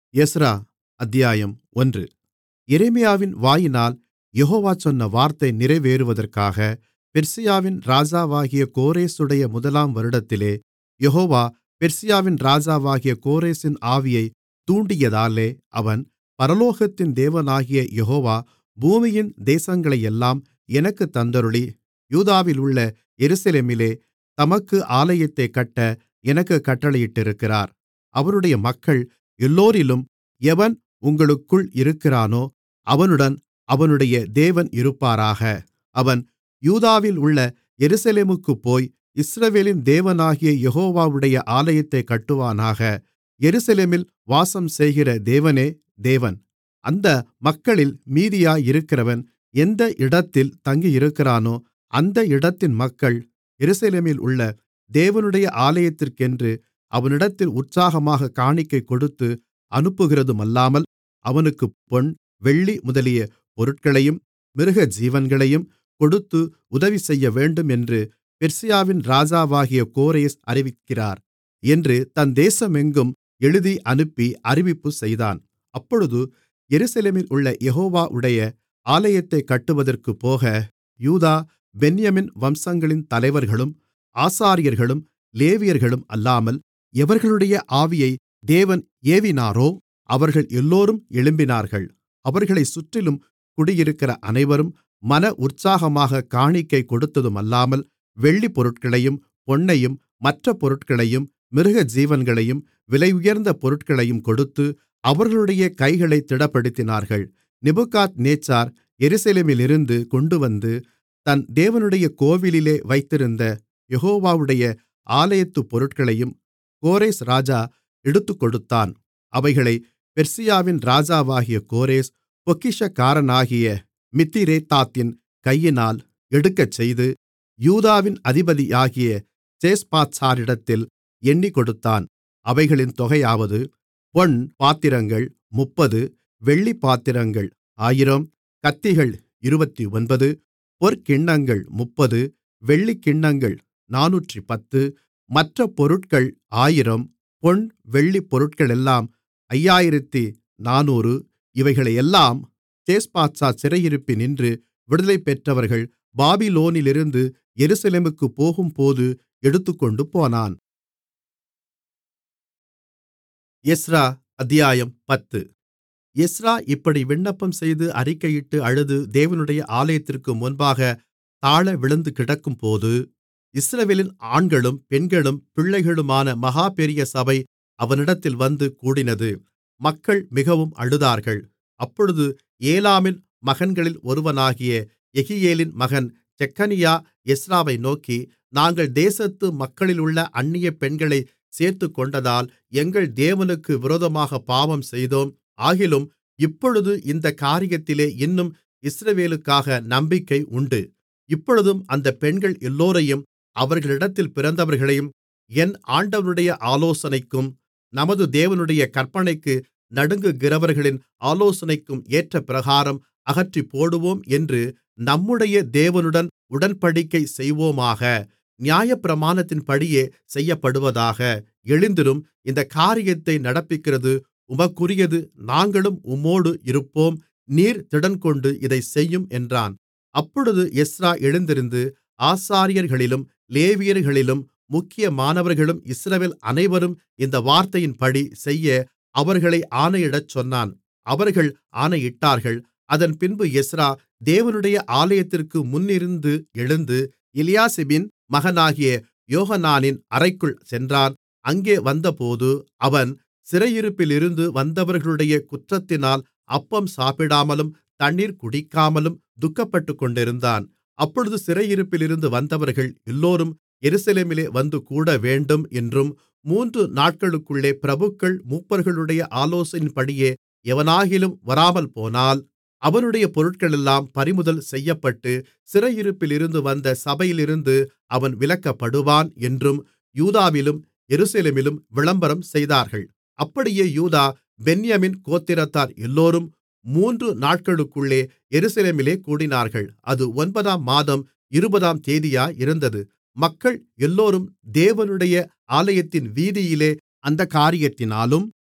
Ezra அத்தியாயம் ஒன்று எரேமியாவின் வாயினால் யெகோவா சொன்ன வார்த்தை நிறைவேறுவதற்காக பெர்சியாவின் ராஜாவாகிய கோரேசுடைய முதலாம் வருடத்திலே யெகோவா பெர்சியாவின் ராஜாவாகிய கோரேசின் ஆவியைத் தூண்டியதாலே அவன் பரலோகத்தின் தேவனாகிய யெகோவா பூமியின் தேசங்களையெல்லாம் எனக்குத் தந்தருளி யூதாவிலுள்ள எருசலேமிலே தமக்கு ஆலயத்தைக் கட்ட எனக்குக் கட்டளையிட்டிருக்கிறார் அவருடைய மக்கள் எல்லோரிலும் எவன் உங்களுக்குள் இருக்கிறானோ அவனுடன் அவனுடைய தேவன் இருப்பாராக அவன் யூதாவிலுள்ள எருசலேமுக்குப் போய் இஸ்ரவேலின் தேவனாகிய யெகோவாவுடைய ஆலயத்தைக் கட்டுவானாக எருசலேமில் வாசம்செய்கிற தேவனே தேவன் அந்த மக்களில் மீதியாயிருக்கிறவன் எந்த இடத்தில் தங்கியிருக்கிறானோ அந்த இடத்தின் மக்கள் எருசலேமிலுள்ள தேவனுடைய ஆலயத்திற்கென்று அவனிடத்தில் உற்சாகமாகக் காணிக்கை கொடுத்து அனுப்புகிறதுமல்லாமல் அவனுக்குப் பொன் வெள்ளி முதலிய பொருட்களையும் மிருகஜீவன்களையும் கொடுத்து உதவிசெய்யவேண்டும் என்று பெர்சியாவின் ராஜாவாகிய கோரேஸ் அறிவிக்கிறார் என்று தன் தேசமெங்கும் எழுதி அனுப்பி அறிவிப்பு செய்தான் அப்பொழுது எருசலேமில் உள்ள யெகோவாவுடைய ஆலயத்தைக் கட்டுவதற்குப் போக யூதா பென்யமீன் வம்சங்களின் தலைவர்களும் ஆசாரியர்களும் லேவியர்களும் அல்லாமல் எவர்களுடைய ஆவியை தேவன் ஏவினாரோ அவர்கள் எல்லோரும் எழும்பினார்கள் அவர்களைச் சுற்றிலும் குடியிருக்கிற அனைவரும் மன உற்சாகமாகக் காணிக்கை கொடுத்ததுமல்லாமல் வெள்ளிப் பொருட்களையும் பொன்னையும் மற்ற பொருட்களையும் மிருகஜீவன்களையும் விலையுயர்ந்த பொருட்களையும் கொடுத்து அவர்களுடைய கைகளைத் திடப்படுத்தினார்கள் நேபுகாத்நேச்சார் எருசலேமிலிருந்து கொண்டுவந்து தன் தேவனுடைய கோவிலிலே வைத்திருந்த யெகோவாவுடைய ஆலயத்துப் பொருட்களையும் கோரேஸ் ராஜா எடுத்துக்கொடுத்தான் அவைகளைப் பெர்சியாவின் ராஜாவாகிய கோரேஸ் பொக்கிஷக்காரனாகிய மித்திரேத்தாத்தின் கையினால் எடுக்கச்செய்து யூதாவின் அதிபதியாகிய சேஸ்பாத்சாரிடத்தில் எண்ணிக்கொடுத்தான் அவைகளின் தொகையாவது பொன் பாத்திரங்கள் முப்பது வெள்ளிப் பாத்திரங்கள் ஆயிரம் கத்திகள் இருபத்தொன்பது பொற்கிண்ணங்கள் முப்பது வெள்ளிக்கிண்ணங்கள் நானூற்றுப்பத்து மற்ற பொருட்கள் ஆயிரம் பொன் வெள்ளிப் பொருட்களெல்லாம் ஐயாயிரத்து நானூறு இவைகளையெல்லாம் சேஸ்பாத்சார் சிறையிருப்பினின்று விடுதலைபெற்றவர்கள் பாபிலோனிலிருந்து எருசலேமுக்குப் போகும்போது எடுத்துக்கொண்டுபோனான் எஸ்றா அத்தியாயம் பத்து எஸ்றா இப்படி விண்ணப்பம்செய்து அறிக்கையிட்டு அழுது தேவனுடைய ஆலயத்திற்கு முன்பாக தாழ விழுந்து கிடக்கும்போது இஸ்ரவேலின் ஆண்களும் பெண்களும் பிள்ளைகளுமான மகா பெரிய சபை அவனிடத்தில் வந்து கூடினது மக்கள் மிகவும் அழுதார்கள் அப்பொழுது ஏலாமின் மகன்களில் ஒருவனாகிய யெகியேலின் மகன் செக்கனியா எஸ்றாவை நோக்கி நாங்கள் தேசத்து மக்களிலுள்ள அந்நிய பெண்களைச் சேர்த்துக்கொண்டதால் எங்கள் தேவனுக்கு விரோதமாக பாவம் செய்தோம் ஆகிலும் இப்பொழுது இந்த காரியத்திலே இன்னும் இஸ்ரவேலுக்காக நம்பிக்கை உண்டு இப்பொழுதும் அந்த பெண்கள் எல்லோரையும் அவர்களிடத்தில் பிறந்தவர்களையும் என் ஆண்டவனுடைய ஆலோசனைக்கும் நமது தேவனுடைய கற்பனைக்கு நடுங்குகிறவர்களின் ஆலோசனைக்கும் ஏற்றபிரகாரம் அகற்றிப்போடுவோம் என்று நம்முடைய தேவனுடன் உடன்படிக்கை செய்வோமாக நியாயப்பிரமாணத்தின்படியே செய்யப்படுவதாக எழுந்திரும் இந்தக் காரியத்தை நடப்பிக்கிறது உமக்குரியது நாங்களும் உம்மோடு இருப்போம் நீர் திடன்கொண்டு இதைச் செய்யும் என்றான் அப்பொழுது எஸ்றா எழுந்திருந்து ஆசாரியர்களிலும் லேவியர்களிலும் முக்கியமானவர்களும் இஸ்ரவேல் அனைவரும் இந்த வார்த்தையின்படி செய்ய அவர்களை ஆணையிடச் சொன்னான் அவர்கள் ஆணையிட்டார்கள் அதன்பின்பு எஸ்றா தேவனுடைய ஆலயத்திற்கு முன்னிருந்து எழுந்து எலியாசிபின் மகனாகிய யோகனானின் அறைக்குள் சென்றான் அங்கே வந்தபோது அவன் சிறையிருப்பிலிருந்து வந்தவர்களுடைய குற்றத்தினால் அப்பம் சாப்பிடாமலும் தண்ணீர் குடிக்காமலும் துக்கப்பட்டுக்கொண்டிருந்தான் அப்பொழுது சிறையிருப்பிலிருந்து வந்தவர்கள் எல்லோரும் எருசலேமிலே வந்து கூடவேண்டும் என்றும் மூன்று நாட்களுக்குள்ளே பிரபுக்கள் மூப்பர்களுடைய ஆலோசனையின்படியே எவனாகிலும் வராமல்போனால் அவனுடைய பொருட்களெல்லாம் பறிமுதல் செய்யப்பட்டு சிறையிருப்பிலிருந்து வந்த சபையிலிருந்து அவன் விலக்கப்படுவான் என்றும் யூதாவிலும் எருசலேமிலும் விளம்பரம் செய்தார்கள் அப்படியே யூதா பென்யமீன் கோத்திரத்தார் எல்லோரும் மூன்று நாட்களுக்குள்ளே எருசலேமிலே கூடினார்கள் அது ஒன்பதாம் மாதம் இருபதாம் தேதியாயிருந்தது மக்கள் எல்லோரும் தேவனுடைய ஆலயத்தின் வீதியிலே அந்தக் காரியத்தினாலும்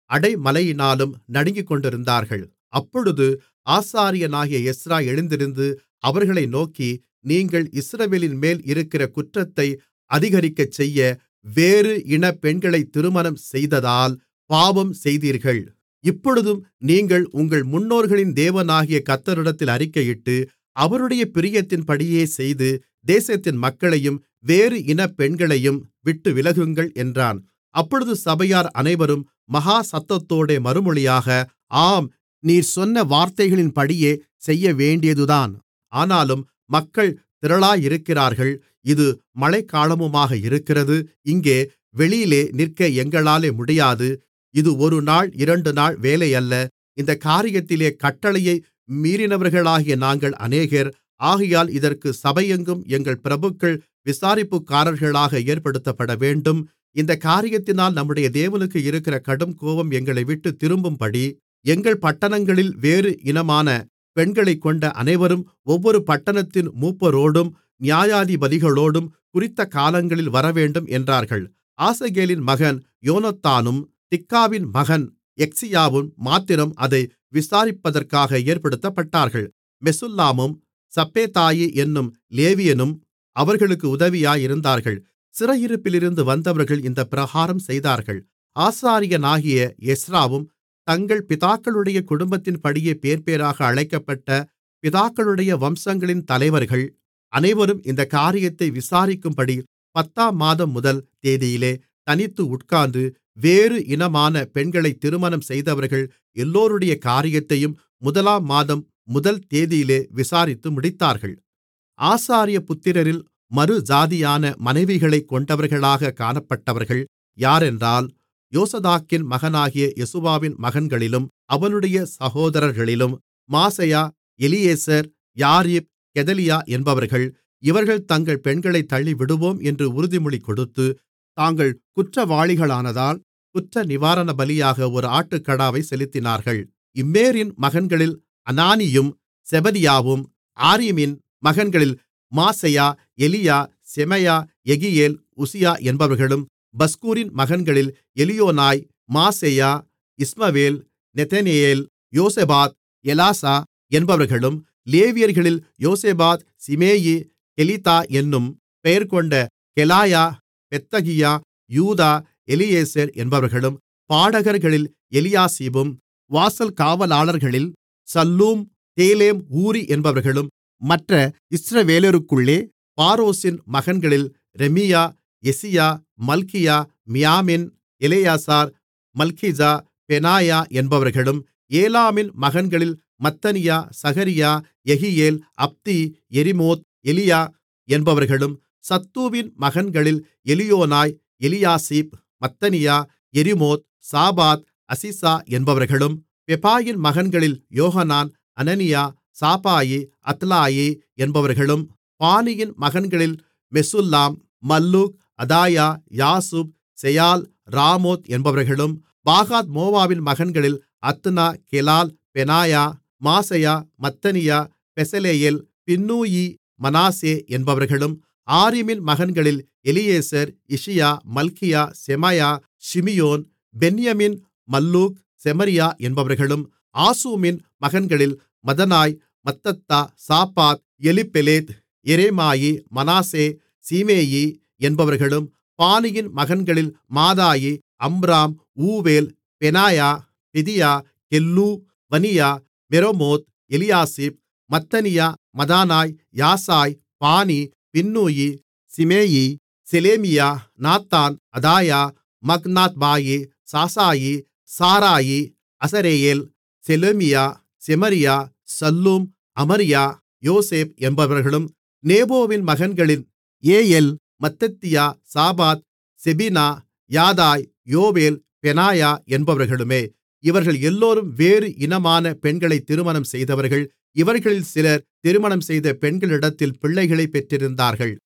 அடைமழையினாலும் நடுங்கிக்கொண்டிருந்தார்கள் அப்பொழுது ஆசாரியனாகிய எஸ்றா எழுந்திருந்து அவர்களை நோக்கி நீங்கள் இஸ்ரவேலின்மேல் இருக்கிற குற்றத்தை அதிகரிக்கச்செய்ய வேறு இனப் பெண்களைத் திருமணம் செய்ததால் பாவம் செய்தீர்கள் இப்பொழுதும் நீங்கள் உங்கள் முன்னோர்களின் தேவனாகிய கர்த்தரிடத்தில் அறிக்கையிட்டு அவருடைய பிரியத்தின்படியே செய்து தேசத்தின் மக்களையும் வேறு இனப் பெண்களையும் விட்டு விலகுங்கள் என்றான் அப்பொழுது சபையார் அனைவரும் மகா சத்தத்தோடே மறுமொழியாக ஆம் நீர் சொன்ன வார்த்தைகளின்படியே செய்யவேண்டியதுதான் ஆனாலும் மக்கள் திரளாயிருக்கிறார்கள் இது மழைக்காலமுமாக இருக்கிறது இங்கே வெளியிலே நிற்க எங்களாலே முடியாது இது ஒரு நாள் இரண்டு நாள் வேலையல்ல இந்தக் காரியத்திலே கட்டளையை மீறினவர்களாகிய நாங்கள் அநேகர் ஆகையால் இதற்கு சபையெங்கும் எங்கள் பிரபுக்கள் விசாரிப்புக்காரர்களாக ஏற்படுத்தப்படவேண்டும் இந்தக் காரியத்தினால் நம்முடைய தேவனுக்கு இருக்கிற கடுங்கோபம் எங்களைவிட்டுத் திரும்பும்படி எங்கள் பட்டணங்களில் வேறு இனமான பெண்களைக்கொண்ட அனைவரும் ஒவ்வொரு பட்டணத்தின் மூப்பரோடும் நியாயாதிபதிகளோடும் குறித்த காலங்களில் வரவேண்டும் என்றார்கள் ஆசகேலின் மகன் யோனத்தானும் திக்காவின் மகன் எக்சியாவும் மாத்திரம் அதை விசாரிப்பதற்காக ஏற்படுத்தப்பட்டார்கள் மெசுல்லாமும் சப்பேதாயி என்னும் லேவியனும் அவர்களுக்கு உதவியாயிருந்தார்கள் சிறையிருப்பிலிருந்து வந்தவர்கள் இந்தப் பிரகாரம் செய்தார்கள் ஆசாரியனாகிய எஸ்றாவும் தங்கள் பிதாக்களுடைய குடும்பத்தின்படியே பேர்பேராக அழைக்கப்பட்ட பிதாக்களுடைய வம்சங்களின் தலைவர்கள் அனைவரும் இந்தக் காரியத்தை விசாரிக்கும்படி பத்தாம் மாதம் முதல் தேதியிலே தனித்து உட்கார்ந்து வேறு இனமான பெண்களைத் திருமணம் செய்தவர்கள் எல்லோருடைய காரியத்தையும் முதலாம் மாதம் முதல் தேதியிலே விசாரித்து முடித்தார்கள் ஆசாரிய புத்திரரில் மறுஜாதியான மனைவிகளைக் கொண்டவர்களாக காணப்பட்டவர்கள் யாரென்றால் யோசதாக்கின் மகனாகிய யெசுவாவின் மகன்களிலும் அவனுடைய சகோதரர்களிலும் மாசெயா எலியேசர் யாரிப் கெதலியா என்பவர்கள் இவர்கள் தங்கள் பெண்களைத் தள்ளிவிடுவோம் என்று உறுதிமொழி கொடுத்து தாங்கள் குற்றவாளிகளானதால் குற்றநிவாரணபலியாக ஒரு ஆட்டுக்கடாவைச் செலுத்தினார்கள் இம்மேரின் மகன்களில் அனானியும் செபதியாவும் ஆரீமின் மகன்களில் மாசெயா எலியா செமாயா யெகியேல் உசியா என்பவர்களும் பஸ்கூரின் மகன்களில் எலியோனாய் மாசெயா இஸ்மவேல் நெதனெயேல் யோசபாத் எலாசா என்பவர்களும் லேவியர்களில் யோசபாத் சிமேயி கெலிதா என்னும் பெயர்கொண்ட கெலாயா பெத்தகியா யூதா எலியேசர் என்பவர்களும் பாடகர்களில் எலியாசிபும் வாசல் காவலாளர்களில் சல்லூம் தேலேம் ஊரி என்பவர்களும் மற்ற இஸ்ரவேலருக்குள்ளே பாரோஷின் மகன்களில் ரெமியா எசியா மல்கியா மியாமின் எலெயாசார் மல்கிஜா பெனாயா என்பவர்களும் ஏலாமின் மகன்களில் மத்தனியா சகரியா யெகியேல் அப்தி எரிமோத் எலியா என்பவர்களும் சத்தூவின் மகன்களில் எலியோனாய் எலியாசிப் மத்தனியா எரிமோத் சாபாத் அசிசா என்பவர்களும் பெபாயின் மகன்களில் யோகனான் அனனியா சாபாயி அத்லாயி என்பவர்களும் பானியின் மகன்களில் மெசுல்லாம் மல்லூக் அதாயா யாசுப் செயால் ராமோத் என்பவர்களும் பாகாத் மோவாபின் மகன்களில் அத்னா கெலால் பெனாயா மாசெயா மத்தனியா பெசலெயேல் பின்னூயி மனாசே என்பவர்களும் ஆரிமின் மகன்களில் எலியேசர் இஷியா மல்கியா செமாயா ஷிமியோன் பென்யமின் மல்லூக் செமரியா என்பவர்களும் ஆசூமின் மகன்களில் மதனாய் மத்தத்தா சாப்பாத் எலிப்பெலேத் எரேமாயி மனாசே சீமேயி என்பவர்களும் பானியின் மகன்களில் மாதாயி அம்ராம் ஊவேல் பெனாயா பெதியா கெல்லூ வனியா மெரோமோத் எலியாசிப் மத்தனியா மதானாய் யாசாய் பானி பின்னூயி சிமேயி செலேமியா நாத்தான் அதாயா மக்னாத்பாயி சாசாயி சாராயி அசரெயேல் செலேமியா செமரியா சல்லூம் அமரியா யோசேப் என்பவர்களும் நேபோவின் மகன்களில் ஏயெல் மத்தத்தியா சாபாத் செபினா யாதாய் யோவேல் பெனாயா என்பவர்களுமே இவர்கள் எல்லோரும் வேறு இனமான பெண்களைத் திருமணம் செய்தவர்கள் இவர்களில் சிலர் திருமணம் செய்த பெண்களிடத்தில் பிள்ளைகளைப் பெற்றிருந்தார்கள்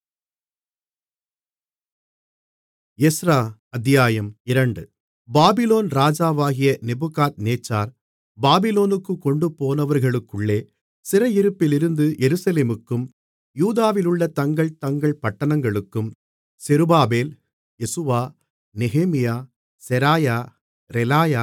எஸ்றா அத்தியாயம் இரண்டு பாபிலோன் ராஜாவாகிய நெபுகாத் நேச்சார் பாபிலோனுக்குக் கொண்டுபோனவர்களுக்குள்ளே சிறையிருப்பிலிருந்து எருசலேமுக்கும் யூதாவிலுள்ள தங்கள் தங்கள் பட்டணங்களுக்கும் செருபாபேல் யெசுவா நெகேமியா செராயா ரெலாயா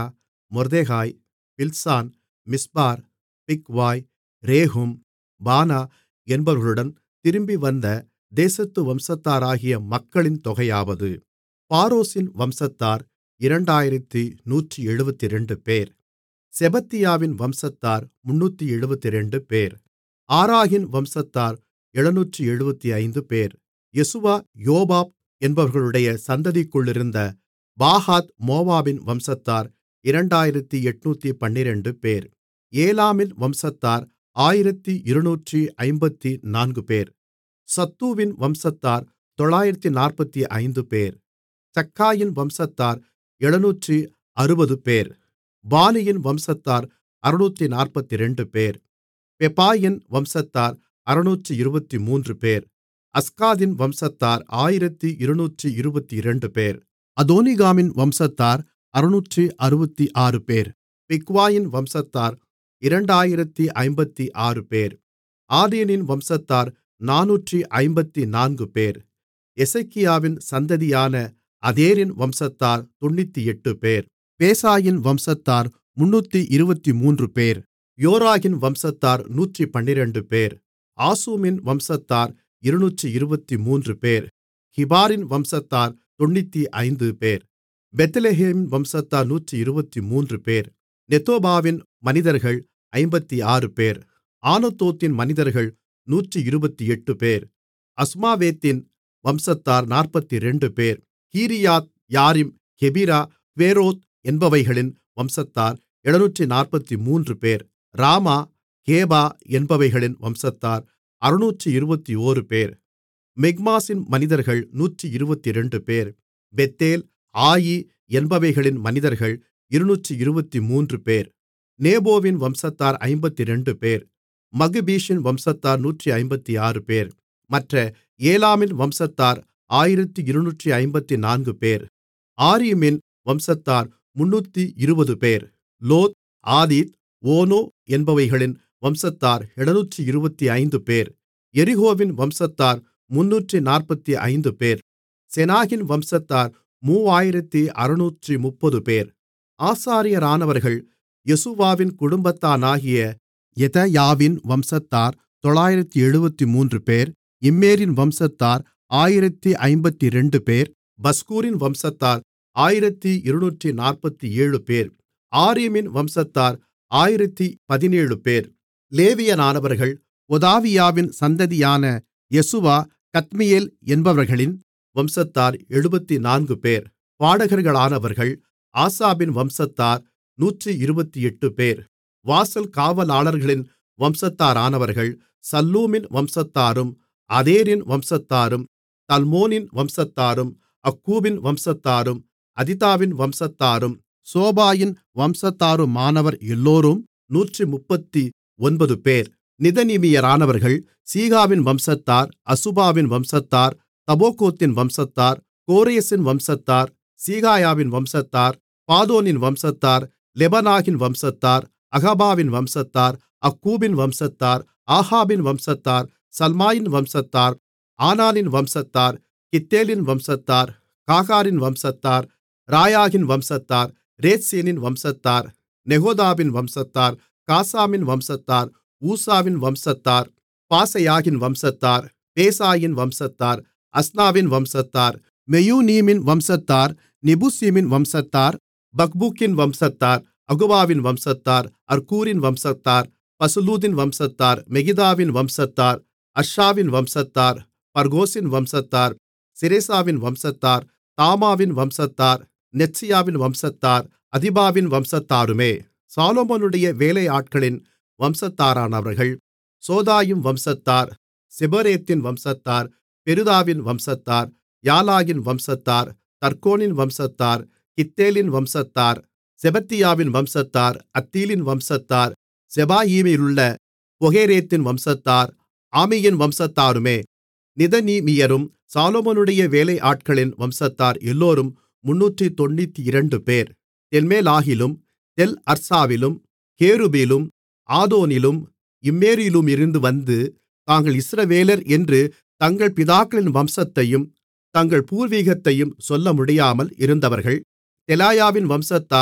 மொர்தெகாய் பில்சான் மிஸ்பார் பிக்வாய் ரேகூம் பானா என்பவர்களுடன் திரும்பிவந்த தேசத்து வம்சத்தாராகிய மக்களின் தொகையாவது பாரோஷின் வம்சத்தார் இரண்டாயிரத்து நூற்றிருபத்திரண்டு பேர் செபத்தியாவின் வம்சத்தார் முன்னூற்று எழுபத்திரண்டு பேர் ஆராகின் வம்சத்தார் எழுநூற்று எழுபத்தைந்து பேர் யெசுவா யோபாப் என்பவர்களுடைய சந்ததிக்குள்ளிருந்த பாகாத் மோவாபின் வம்சத்தார் இரண்டாயிரத்து எண்ணூற்று பன்னிரண்டு பேர் ஏலாமின் வம்சத்தார் ஆயிரத்து இருநூற்று ஐம்பத்து நான்கு பேர் சத்தூவின் வம்சத்தார் தொள்ளாயிரத்து நாற்பத்து ஐந்து பேர் சக்காயின் வம்சத்தார் எழுநூற்று அறுபது பேர் பானியின் வம்சத்தார் அறுநூற்று நாற்பத்திரண்டு பேர் பெபாயின் வம்சத்தார் அறுநூற்று இருபத்து மூன்று பேர் அஸ்காதின் வம்சத்தார் ஆயிரத்து இருநூற்று இருபத்திரண்டு பேர் அதோனிகாமின் வம்சத்தார் அறுநூற்று அறுபத்து ஆறு பேர் பிக்வாயின் வம்சத்தார் இரண்டாயிரத்து ஐம்பத்து ஆறு பேர் ஆதீனின் வம்சத்தார் நானூற்று ஐம்பத்து நான்கு பேர் எசேக்கியாவின் சந்ததியான அதேரின் வம்சத்தார் தொண்ணூற்று எட்டு பேர் பேசாயின் வம்சத்தார் முன்னூற்று இருபத்து மூன்று பேர் யோராகின் வம்சத்தார் நூற்று பன்னிரண்டு பேர் ஆசூமின் வம்சத்தார் இருநூற்று இருபத்து மூன்று பேர் கிபாரின் வம்சத்தார் தொண்ணூற்று ஐந்து பேர் பெத்லெகேமின் வம்சத்தார் நூற்று இருபத்து மூன்று பேர் நெத்தோபாவின் மனிதர்கள் ஐம்பத்து ஆறு பேர் ஆனதோத்தின் மனிதர்கள் நூற்று இருபத்தெட்டு பேர் அஸ்மாவேத்தின் வம்சத்தார் நாற்பத்திரண்டு பேர் கீரியாத் யாரிம் கெபிரா பேரோத் என்பவைகளின் வம்சத்தார் எழுநூற்று நாற்பத்து மூன்று பேர் ராமா கேபா என்பவைகளின் வம்சத்தார் அறுநூற்று இருபத்தி ஓரு பேர் மிக்மாசின் மனிதர்கள் நூற்று இருபத்திரண்டு பேர் பெத்தேல் ஆயி என்பவைகளின் மனிதர்கள் இருநூற்று இருபத்து மூன்று பேர் நேபோவின் வம்சத்தார் ஐம்பத்திரண்டு பேர் மகுபீஷின் வம்சத்தார் நூற்று ஐம்பத்தி ஆறு பேர் மற்ற ஏலாமின் வம்சத்தார் ஆயிரத்து இருநூற்று ஐம்பத்து நான்கு பேர் ஆரீமின் வம்சத்தார் முன்னூற்று இருபது பேர் லோத் ஆதீத் ஓனோ என்பவைகளின் வம்சத்தார் எழுநூற்று இருபத்தி ஐந்து பேர் எரிகோவின் வம்சத்தார் முன்னூற்று நாற்பத்தி ஐந்து பேர் செனாகின் வம்சத்தார் மூவாயிரத்து அறுநூற்று முப்பது பேர் ஆசாரியரானவர்கள் யெசுவாவின் குடும்பத்தானாகிய யெதயாவின் வம்சத்தார் தொள்ளாயிரத்து எழுபத்து மூன்று பேர் இம்மேரின் வம்சத்தார் ஆயிரத்து ஐம்பத்திரண்டு பேர் பஸ்கூரின் வம்சத்தார் ஆயிரத்து இருநூற்று நாற்பத்தி ஏழு பேர் ஆரீமின் வம்சத்தார் ஆயிரத்து பதினேழு பேர் லேவியரானவர்கள் ஒதாவியாவின் சந்ததியான யெசுவா கத்மியேல் என்பவர்களின் வம்சத்தார் எழுபத்து நான்கு பேர் பாடகர்களானவர்கள் ஆசாபின் வம்சத்தார் நூற்று இருபத்தெட்டு பேர் வாசல் காவலாளர்களின் வம்சத்தாரானவர்கள் சல்லூமின் வம்சத்தாரும் அதேரின் வம்சத்தாரும் தல்மோனின் வம்சத்தாரும் அக்கூபின் வம்சத்தாரும் அதிதாவின் வம்சத்தாரும் சோபாயின் வம்சத்தாருமானவர் எல்லோரும் நூற்று முப்பத்தி ஒன்பது பேர் நிதனிமியரானவர்கள் சீகாவின் வம்சத்தார் அசுபாவின் வம்சத்தார் தபோகோத்தின் வம்சத்தார் கோரேசின் வம்சத்தார் சீகாயாவின் வம்சத்தார் பாதோனின் வம்சத்தார் லெபனாகின் வம்சத்தார் அகபாவின் வம்சத்தார் அக்கூபின் வம்சத்தார் ஆகாபின் வம்சத்தார் சல்மாயின் வம்சத்தார் ஆனானின் வம்சத்தார் கித்தேலின் வம்சத்தார் காகாரின் வம்சத்தார் ராயாகின் வம்சத்தார் ரேத்சீனின் வம்சத்தார் நெகோதாவின் வம்சத்தார் காசாமின் வம்சத்தார் ஊசாவின் வம்சத்தார் பாசையாகின் வம்சத்தார் பேசாயின் வம்சத்தார் அஸ்னாவின் வம்சத்தார் மெயூனீமின் வம்சத்தார் நெபுசீமின் வம்சத்தார் பக்பூக்கின் வம்சத்தார் அகுபாவின் வம்சத்தார் அர்கூரின் வம்சத்தார் பசுலூதின் வம்சத்தார் மெகிதாவின் வம்சத்தார் அஷாவின் வம்சத்தார் பர்கோசின் வம்சத்தார் சிரேசாவின் வம்சத்தார் தாமாவின் வம்சத்தார் நெத்சியாவின் வம்சத்தார் அதிபாவின் வம்சத்தாருமே சாலொமோனுடைய வேலையாட்களின் வம்சத்தாரானவர்கள் சோதாயும் வம்சத்தார் செபரேத்தின் வம்சத்தார் பெருதாவின் வம்சத்தார் யாலாகின் வம்சத்தார் தர்கோனின் வம்சத்தார் கித்தேலின் வம்சத்தார் செபத்தியாவின் வம்சத்தார் அத்தீலின் வம்சத்தார் செபாயீமிலுள்ள பொகேரேத்தின் வம்சத்தார் ஆமியின் வம்சத்தாருமே நிதனீமியரும் சாலொமோனுடைய வேலையாட்களின் வம்சத்தார் எல்லோரும் முன்னூற்று தொண்ணூற்றி இரண்டு பேர் தெல்மேலாகிலும் தெல் அர்சாவிலும் கேருபிலும் ஆதோனிலும் இம்மேரிலுமிருந்து வந்து தாங்கள் இஸ்ரவேலர் என்று தங்கள் பிதாக்களின் வம்சத்தையும் தங்கள் பூர்வீகத்தையும் சொல்லமுடியாமல் இருந்தவர்கள் தெலாயாவின் வம்சத்தார்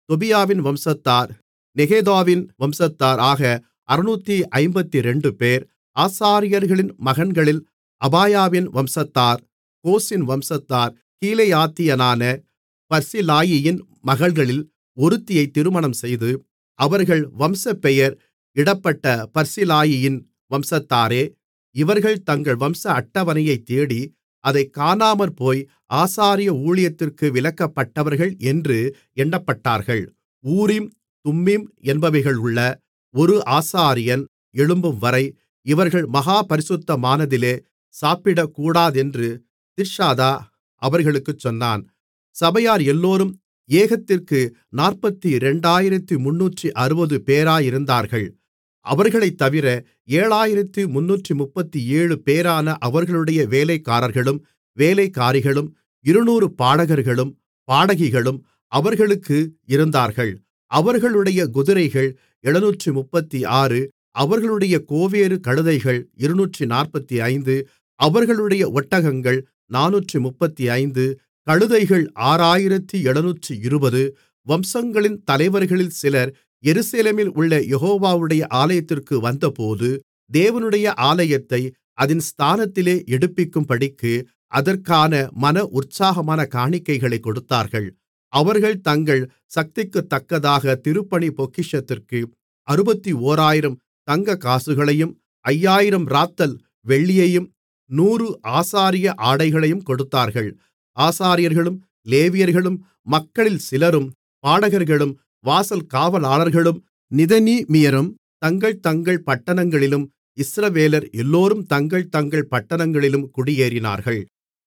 தொபியாவின் வம்சத்தார் நெகோதாவின் வம்சத்தார் ஆக அறுநூற்றைம்பத்திரண்டு பேர் ஆசாரியர்களின் மகன்களில் அபாயாவின் வம்சத்தார் கோசின் வம்சத்தார் கீலேயாத்தியனான பர்சிலாயியின் மகள்களில் ஒருத்தியை திருமணம் செய்து அவர்கள் வம்சப்பெயர் இடப்பட்ட பர்சிலாயியின் வம்சத்தாரே இவர்கள் தங்கள் வம்ச அட்டவணையைத் தேடி அதைக் காணாமற்போய் ஆசாரிய ஊழியத்திற்கு விலக்கப்பட்டவர்கள் என்று எண்ணப்பட்டார்கள் ஊரீம் தும்மீம் என்பவைகளுள்ள ஒரு ஆசாரியன் எழும்பும்வரை இவர்கள் மகா பரிசுத்தமானதிலே சாப்பிடக்கூடாதென்று திர்ஷாதா அவர்களுக்குச் சொன்னான் சபையார் எல்லோரும் ஏகத்திற்கு நாற்பத்திரண்டாயிரத்து முந்நூற்று பேராயிருந்தார்கள் அவர்களைத்தவிர ஏழாயிரத்து முந்நூற்றுமுப்பத்தேழு பேரான அவர்களுடைய வேலைக்காரர்களும் வேலைக்காரிகளும் இருநூறு பாடகர்களும் பாடகிகளும் அவர்களுக்கு இருந்தார்கள் அவர்களுடைய குதிரைகள் எழுநூற்றுமுப்பத்தாறு அவர்களுடைய கோவேறு கழுதைகள் இருநூற்றுநாற்பத்தைந்து அவர்களுடைய ஒட்டகங்கள் நானூற்றுமுப்பத்தைந்து கழுதைகள் ஆறாயிரத்து எழுநூற்று இருபது வம்சங்களின் தலைவர்களில் சிலர் எருசலேமில் உள்ள யெகோவாவுடைய ஆலயத்திற்கு வந்தபோது தேவனுடைய ஆலயத்தை அதின் ஸ்தானத்திலே எடுப்பிக்கும்படிக்கு அதற்கான மன உற்சாகமான காணிக்கைகளைக் கொடுத்தார்கள் அவர்கள் தங்கள் சக்திக்குத்தக்கதாக திருப்பணி பொக்கிஷத்திற்கு அறுபத்தோராயிரம் தங்கக்காசுகளையும் ஐயாயிரம் இராத்தல் வெள்ளியையும் நூறு ஆசாரிய ஆடைகளையும் கொடுத்தார்கள் ஆசாரியர்களும் லேவியர்களும் மக்களில் சிலரும் பாடகர்களும் வாசல் காவலாளர்களும் நிதனீமியரும் தங்கள் தங்கள் பட்டணங்களிலும் இஸ்ரவேலர் எல்லோரும் தங்கள் தங்கள் பட்டணங்களிலும் குடியேறினார்கள்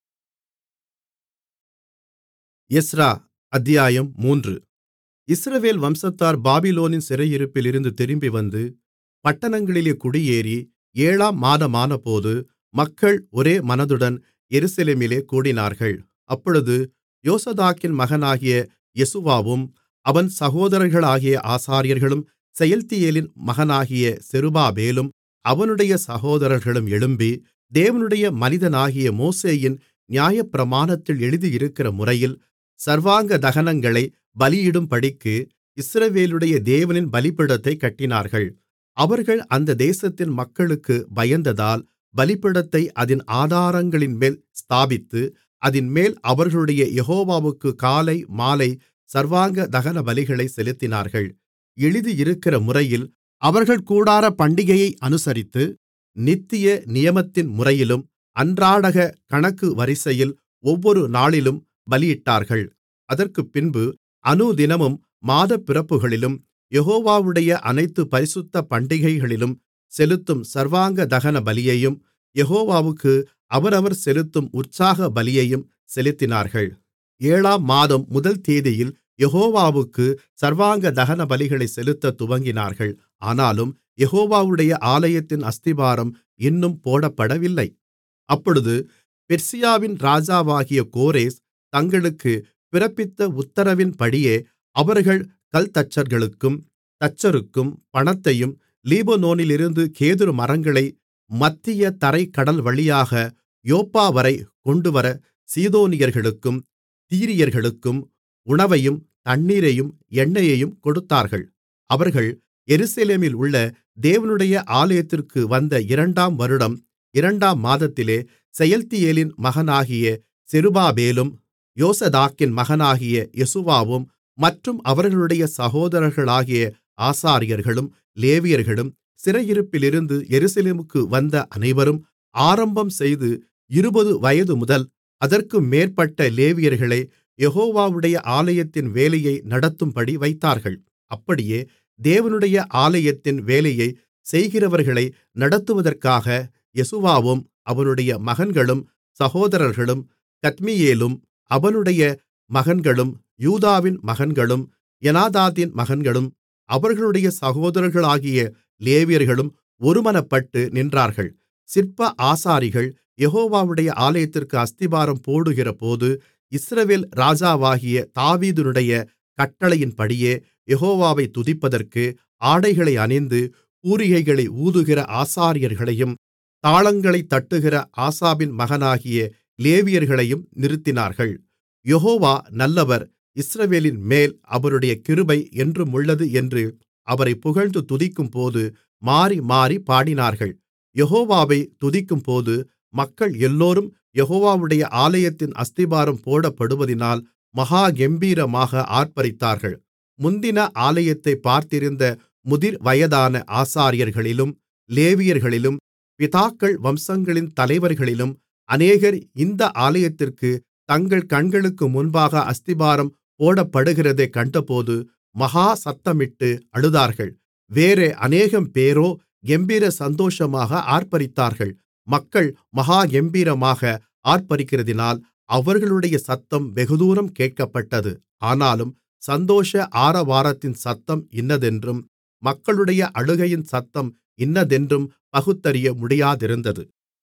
எஸ்றா அத்தியாயம் மூன்று இஸ்ரவேல் வம்சத்தார் பாபிலோனின் சிறையிருப்பிலிருந்து திரும்பிவந்து பட்டணங்களிலே குடியேறி ஏழாம் மாதமானபோது மக்கள் ஒரே மனதுடன் எருசலேமிலே கூடினார்கள் அப்பொழுது யோசதாக்கின் மகனாகிய யெசுவாவும் அவன் சகோதரர்களாகிய ஆசாரியர்களும் செயல்தியேலின் மகனாகிய செருபாபேலும் அவனுடைய சகோதரர்களும் எழும்பி தேவனுடைய மனிதனாகிய மோசேயின் நியாயப்பிரமாணத்தில் எழுதியிருக்கிற முறையில் சர்வாங்க தகனங்களைப் பலியிடும்படிக்கு இஸ்ரவேலுடைய தேவனின் பலிபீடத்தைக் கட்டினார்கள் அவர்கள் அந்த தேசத்தின் மக்களுக்கு பயந்ததால் பலிபீடத்தை அதின் ஆதாரங்களின்மேல் ஸ்தாபித்து அதின்மேல் அவர்களுடைய யெகோவாவுக்கு காலை மாலை சர்வாங்க தகனபலிகளைச் செலுத்தினார்கள் எழுதியிருக்கிற முறையில் அவர்கள் கூடார பண்டிகையை அனுசரித்து நித்திய நியமத்தின் முறையிலும் அன்றாடக கணக்கு வரிசையில் ஒவ்வொரு நாளிலும் பலியிட்டார்கள் அதற்குப்பின்பு அனுதினமும் மாதப்பிறப்புகளிலும் யெகோவாவுடைய அனைத்து பரிசுத்த பண்டிகைகளிலும் செலுத்தும் சர்வாங்க தகன பலியையும் யெகோவாவுக்கு அவரவர் செலுத்தும் உற்சாக பலியையும் செலுத்தினார்கள் ஏழாம் மாதம் முதல் தேதியில் யெகோவாவுக்கு சர்வாங்க தகனபலிகளைச் செலுத்தத் துவங்கினார்கள் ஆனாலும் யெகோவாவுடைய ஆலயத்தின் அஸ்திபாரம் இன்னும் போடப்படவில்லை அப்பொழுது பெர்சியாவின் ராஜாவாகிய கோரேஸ் தங்களுக்கு பிறப்பித்த உத்தரவின்படியே அவர்கள் கல்தச்சர்களுக்கும் தச்சருக்கும் பணத்தையும் லீபனோனிலிருந்து கேதுரு மரங்களை மத்திய தரைக் கடல் வழியாக யோப்பாவரை கொண்டுவர சீதோனியர்களுக்கும் தீரியர்களுக்கும் உணவையும் தண்ணீரையும் எண்ணெயையும் கொடுத்தார்கள் அவர்கள் எருசலேமில் உள்ள தேவனுடைய ஆலயத்திற்கு வந்த இரண்டாம் வருடம் இரண்டாம் மாதத்திலே செயல்தியேலின் மகனாகிய செருபாபேலும் யோசதாக்கின் மகனாகிய யெசுவாவும் மற்றும் அவர்களுடைய சகோதரர்களாகிய ஆசாரியர்களும் லேவியர்களும் சிறையிருப்பிலிருந்து எருசலேமுக்கு வந்த அனைவரும் ஆரம்பம் செய்து இருபது வயதுமுதல் அதற்கும் மேற்பட்ட லேவியர்களை யெகோவாவுடைய ஆலயத்தின் வேலையை நடத்தும்படி வைத்தார்கள் அப்படியே தேவனுடைய ஆலயத்தின் வேலையை செய்கிறவர்களை நடத்துவதற்காக யெசுவாவும் அவனுடைய மகன்களும் சகோதரர்களும் கத்மியேலும் அவனுடைய மகன்களும் யூதாவின் மகன்களும் எனாதாதின் மகன்களும் அவர்களுடைய சகோதரர்களாகிய லேவியர்களும் ஒருமனப்பட்டு நின்றார்கள் சிற்ப ஆசாரிகள் யெகோவாவுடைய ஆலயத்திற்கு அஸ்திபாரம் போடுகிறபோது இஸ்ரவேல் ராஜாவாகிய தாவீதினுடைய கட்டளையின்படியே யெகோவாவை துதிப்பதற்கு ஆடைகளை அணிந்து பூரிகைகளை ஊதுகிற ஆசாரியர்களையும் தாளங்களைத் தட்டுகிற ஆசாபின் மகனாகிய லேவியர்களையும் நிறுத்தினார்கள் யெகோவா நல்லவர் இஸ்ரவேலின்மேல் அவருடைய கிருபை என்றுமுள்ளது என்று அவரைப் புகழ்ந்து துதிக்கும்போது மாறிமாறிப் பாடினார்கள் யெகோவாவைத் துதிக்கும்போது மக்கள் எல்லோரும் யெகோவாவுடைய ஆலயத்தின் அஸ்திபாரம் போடப்படுவதினால் மகா கெம்பீரமாக ஆர்ப்பரித்தார்கள் முந்தின ஆலயத்தைப் பார்த்திருந்த முதிர்வயதான ஆசாரியர்களிலும் லேவியர்களிலும் பிதாக்கள் வம்சங்களின் தலைவர்களிலும் அநேகர் இந்த ஆலயத்திற்குத் தங்கள் கண்களுக்கு முன்பாக அஸ்திபாரம் போடப்படுகிறதைக் கண்டபோது மகா சத்தமிட்டு அழுதார்கள் வேறே அநேகம்பேரோ கெம்பீர சந்தோஷமாக ஆர்ப்பரித்தார்கள் மக்கள் மகா கெம்பீரமாக ஆர்ப்பரிக்கிறதினால் அவர்களுடைய சத்தம் வெகுதூரம் கேட்கப்பட்டது ஆனாலும் சந்தோஷ ஆரவாரத்தின் சத்தம் இன்னதென்றும் மக்களுடைய அழுகையின் சத்தம் இன்னதென்றும் பகுத்தறிய முடியாதிருந்தது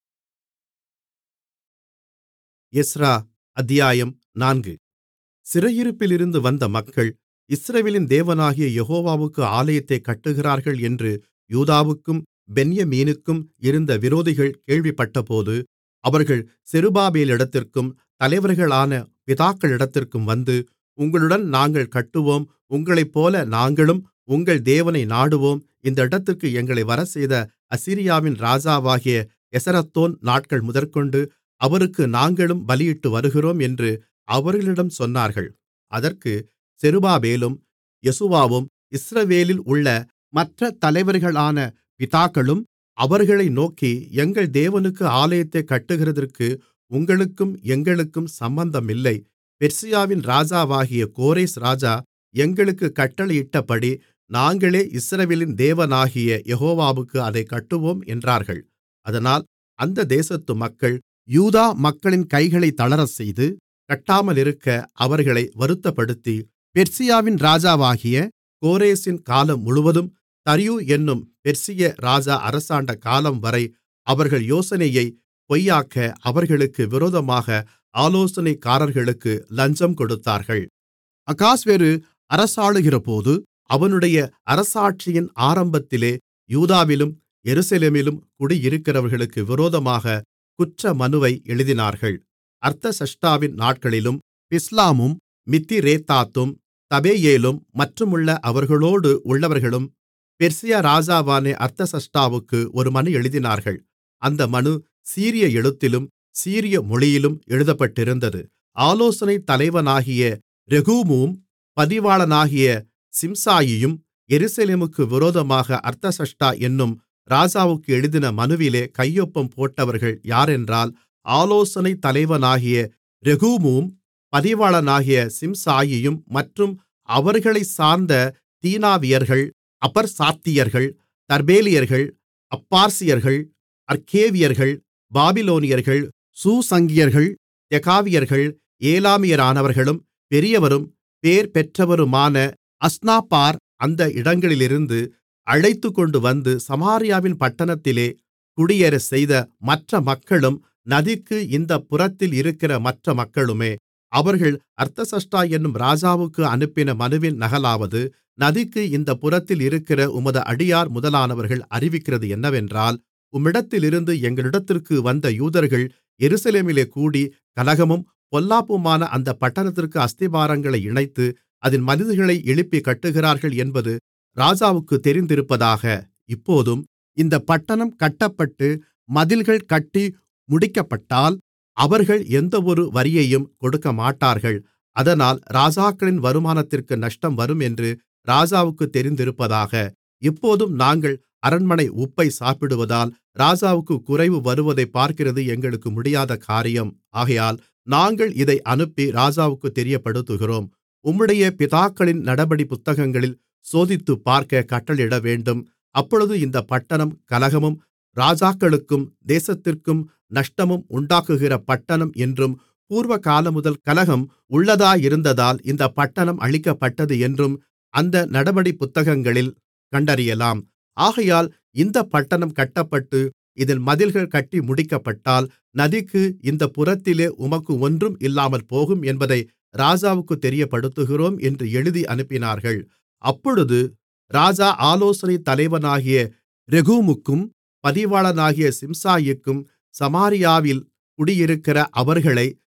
எஸ்றா அத்தியாயம் நான்கு சிறையிருப்பிலிருந்து வந்த மக்கள் இஸ்ரவேலின் தேவனாகிய யெகோவாவுக்கு ஆலயத்தைக் கட்டுகிறார்கள் என்று யூதாவுக்கும் பென்யமீனுக்கும் இருந்த விரோதிகள் கேள்விப்பட்டபோது அவர்கள் செருபாபேலிடத்திற்கும் தலைவர்களான பிதாக்களிடத்திற்கும் வந்து உங்களுடன் நாங்கள் கட்டுவோம் உங்களைப்போல நாங்களும் உங்கள் தேவனை நாடுவோம் இந்த இடத்திற்கு எங்களை வரச்செய்த அசீரியாவின் ராஜாவாகிய எசரத்தோன் நாட்கள் முதற்கொண்டு அவருக்கு நாங்களும் பலியிட்டு வருகிறோம் என்று அவர்களிடம் சொன்னார்கள் அதற்கு செருபாபேலும் யெசுவாவும் இஸ்ரவேலில் உள்ள மற்ற தலைவர்களான பிதாக்களும் அவர்களை நோக்கி எங்கள் தேவனுக்கு ஆலயத்தைக் கட்டுகிறதற்கு உங்களுக்கும் எங்களுக்கும் சம்பந்தமில்லை பெர்சியாவின் ராஜாவாகிய கோரேஸ் ராஜா எங்களுக்குக் கட்டளையிட்டபடி நாங்களே இஸ்ரவேலின் தேவனாகிய யெகோவாவுக்கு அதைக் கட்டுவோம் என்றார்கள் அதனால் அந்த தேசத்து மக்கள் யூதா மக்களின் கைகளைத் தளரச்செய்து கட்டாமலிருக்க அவர்களை வருத்தப்படுத்தி பெர்சியாவின் ராஜாவாகிய கோரேசின் காலம் முழுவதும் தரியு என்னும் பெர்சிய ராஜா அரசாண்ட காலம்வரை அவர்கள் யோசனையைப் பொய்யாக்க அவர்களுக்கு விரோதமாக ஆலோசனைக்காரர்களுக்கு லஞ்சம் கொடுத்தார்கள் அகாஸ்வேரு அரசாளுகிறபோது அவனுடைய அரசாட்சியின் ஆரம்பத்திலே யூதாவிலும் எருசலேமிலும் குடியிருக்கிறவர்களுக்கு விரோதமாக குற்றமனுவை எழுதினார்கள் அர்தசஷ்டாவின் நாட்களிலும் பிஸ்லாமும் மித்திரேத்தாத்தும் தபேயேலும் மற்றுமுள்ள அவர்களோடு உள்ளவர்களும் பெர்சியா ராஜாவான அர்தசஷ்டாவுக்கு ஒரு மனு எழுதினார்கள் அந்த மனு சீரிய எழுத்திலும் சீரிய மொழியிலும் எழுதப்பட்டிருந்தது ஆலோசனை தலைவனாகிய ரெகூமும் பதிவாளனாகிய சிம்சாயியும் எருசலேமுக்கு விரோதமாக அர்தசஷ்டா என்னும் ராஜாவுக்கு எழுதின மனுவிலே கையொப்பம் போட்டவர்கள் யாரென்றால் ஆலோசனை தலைவனாகிய ரெகூமும் பதிவாளனாகிய சிம்சாயியும் மற்றும் அவர்களைச் சார்ந்த தீனாவியர்கள் அபர்சாத்தியர்கள் தர்பேலியர்கள் அப்பார்சியர்கள் அர்கேவியர்கள் பாபிலோனியர்கள் சூசங்கியர்கள் தெகாவியர்கள் ஏலாமியரானவர்களும் பெரியவரும் பேர் பெற்றவருமான அஸ்னாப்பார் அந்த இடங்களிலிருந்து அழைத்துக்கொண்டு வந்து சமாரியாவின் பட்டணத்திலே குடியேறச் செய்த மற்ற மக்களும் நதிக்கு இந்தப் புறத்தில் இருக்கிற மற்ற மக்களுமே அவர்கள் அர்தசஷ்டா என்னும் ராஜாவுக்கு அனுப்பின மனுவின் நகலாவது நதிக்கு இந்தப் புறத்தில் இருக்கிற உமது அடியார் முதலானவர்கள் அறிவிக்கிறது என்னவென்றால் உம்மிடத்திலிருந்து எங்களிடத்திற்கு வந்த யூதர்கள் எருசலேமிலே கூடி கலகமும் பொல்லாப்புமான அந்தப் பட்டணத்திற்கு அஸ்திபாரங்களை இணைத்து அதின் மதில்களை எழுப்பிக் கட்டுகிறார்கள் என்பது ராஜாவுக்குத் தெரிந்திருப்பதாக இப்போதும் இந்தப் பட்டணம் கட்டப்பட்டு மதில்கள் கட்டி முடிக்கப்பட்டால் அவர்கள் எந்தவொரு வரியையும் கொடுக்கமாட்டார்கள் அதனால் ராஜாக்களின் வருமானத்திற்கு நஷ்டம் வரும் என்று ராஜாவுக்குத் தெரிந்திருப்பதாக இப்போதும் நாங்கள் அரண்மனை உப்பை சாப்பிடுவதால் ராஜாவுக்குக் குறைவு வருவதைப் பார்க்கிறது எங்களுக்கு முடியாத காரியம் ஆகையால் நாங்கள் இதை அனுப்பி ராஜாவுக்குத் தெரியப்படுத்துகிறோம் உம்முடைய பிதாக்களின் நடபடி புத்தகங்களில் சோதித்துப் பார்க்க கட்டளையிடவேண்டும் அப்பொழுது இந்தப் பட்டணம் கலகமும் ராஜாக்களுக்கும் தேசத்திற்கும் நஷ்டமும் உண்டாக்குகிற பட்டணம் என்றும் பூர்வகாலமுதல் கலகம் உள்ளதாயிருந்ததால் இந்தப் பட்டணம் அழிக்கப்பட்டது என்றும் அந்த நடபடி புத்தகங்களில் கண்டறியலாம் ஆகையால் இந்தப் பட்டணம் கட்டப்பட்டு இதன் மதில்கள் கட்டி முடிக்கப்பட்டால் நதிக்கு இந்தப் புறத்திலே உமக்கு ஒன்றும் இல்லாமல் போகும் என்பதை ராஜாவுக்குத் தெரியப்படுத்துகிறோம் என்று எழுதி அனுப்பினார்கள் அப்பொழுது ராஜா ஆலோசனை தலைவனாகிய ரெகூமுக்கும் பதிவாளனாகிய சிம்சாயிக்கும் சமாரியாவில் குடியிருக்கிற அவர்களை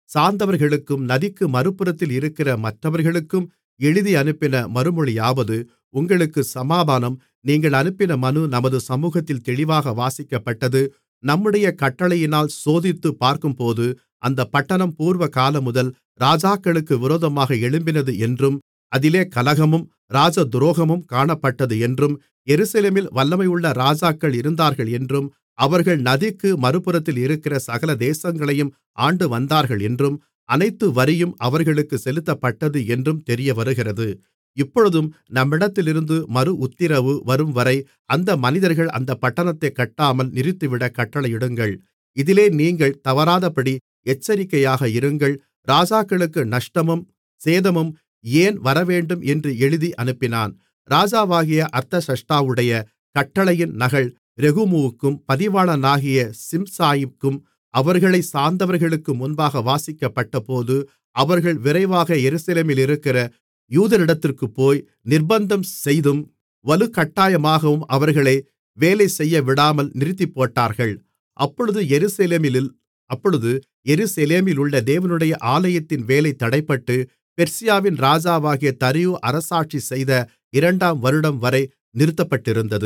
சார்ந்தவர்களுக்கும் நதிக்கு மறுபுறத்தில் இருக்கிற மற்றவர்களுக்கும் எழுதி அனுப்பின மறுமொழியாவது உங்களுக்குச் சமாதானம் நீங்கள் அனுப்பின மனு நமது சமுகத்தில் தெளிவாக வாசிக்கப்பட்டது நம்முடைய கட்டளையினால் சோதித்துப் பார்க்கும்போது அந்தப் பட்டணம் பூர்வகாலமுதல் ராஜாக்களுக்கு விரோதமாக எழும்பினது என்றும் அதிலே கலகமும் ராஜதுரோகமும் காணப்பட்டது என்றும் எருசலேமில் வல்லமையுள்ள ராஜாக்கள் இருந்தார்கள் என்றும் அவர்கள் நதிக்கு மறுபுறத்தில் இருக்கிற சகல தேசங்களையும் ஆண்டு வந்தார்கள் என்றும் அனைத்து வரியும் அவர்களுக்கு செலுத்தப்பட்டது என்றும் தெரியவருகிறது இப்பொழுதும் நம்மிடத்திலிருந்து மறு உத்திரவு வரும்வரை அந்த மனிதர்கள் அந்தப் பட்டணத்தைக் கட்டாமல் நிறுத்திவிடக் கட்டளையிடுங்கள் இதிலே நீங்கள் தவறாதபடி எச்சரிக்கையாக இருங்கள் ராஜாக்களுக்கு நஷ்டமும் சேதமும் ஏன் வரவேண்டும் என்று எழுதி அனுப்பினான் ராஜாவாகிய அர்தசஷ்டாவுடைய கட்டளையின் நகல் ரெகூமுக்கும் பதிவாளனாகிய சிம்சாயிக்கும் அவர்களைச் சார்ந்தவர்களுக்கு முன்பாக வாசிக்கப்பட்டபோது அவர்கள் விரைவாக எருசலேமிலிருக்கிற யூதரிடத்திற்குப் போய் நிர்பந்தம் செய்தும் வலுக்கட்டாயமாகவும் அவர்களை வேலை செய்யவிடாமல் நிறுத்திப்போட்டார்கள் அப்பொழுது எருசலேமில் அப்பொழுது எருசலேமிலுள்ள தேவனுடைய ஆலயத்தின் வேலை தடைப்பட்டு பெர்சியாவின் ராஜாவாகிய தரியு அரசாட்சி செய்த இரண்டாம் வருடம் வரை நிறுத்தப்பட்டிருந்தது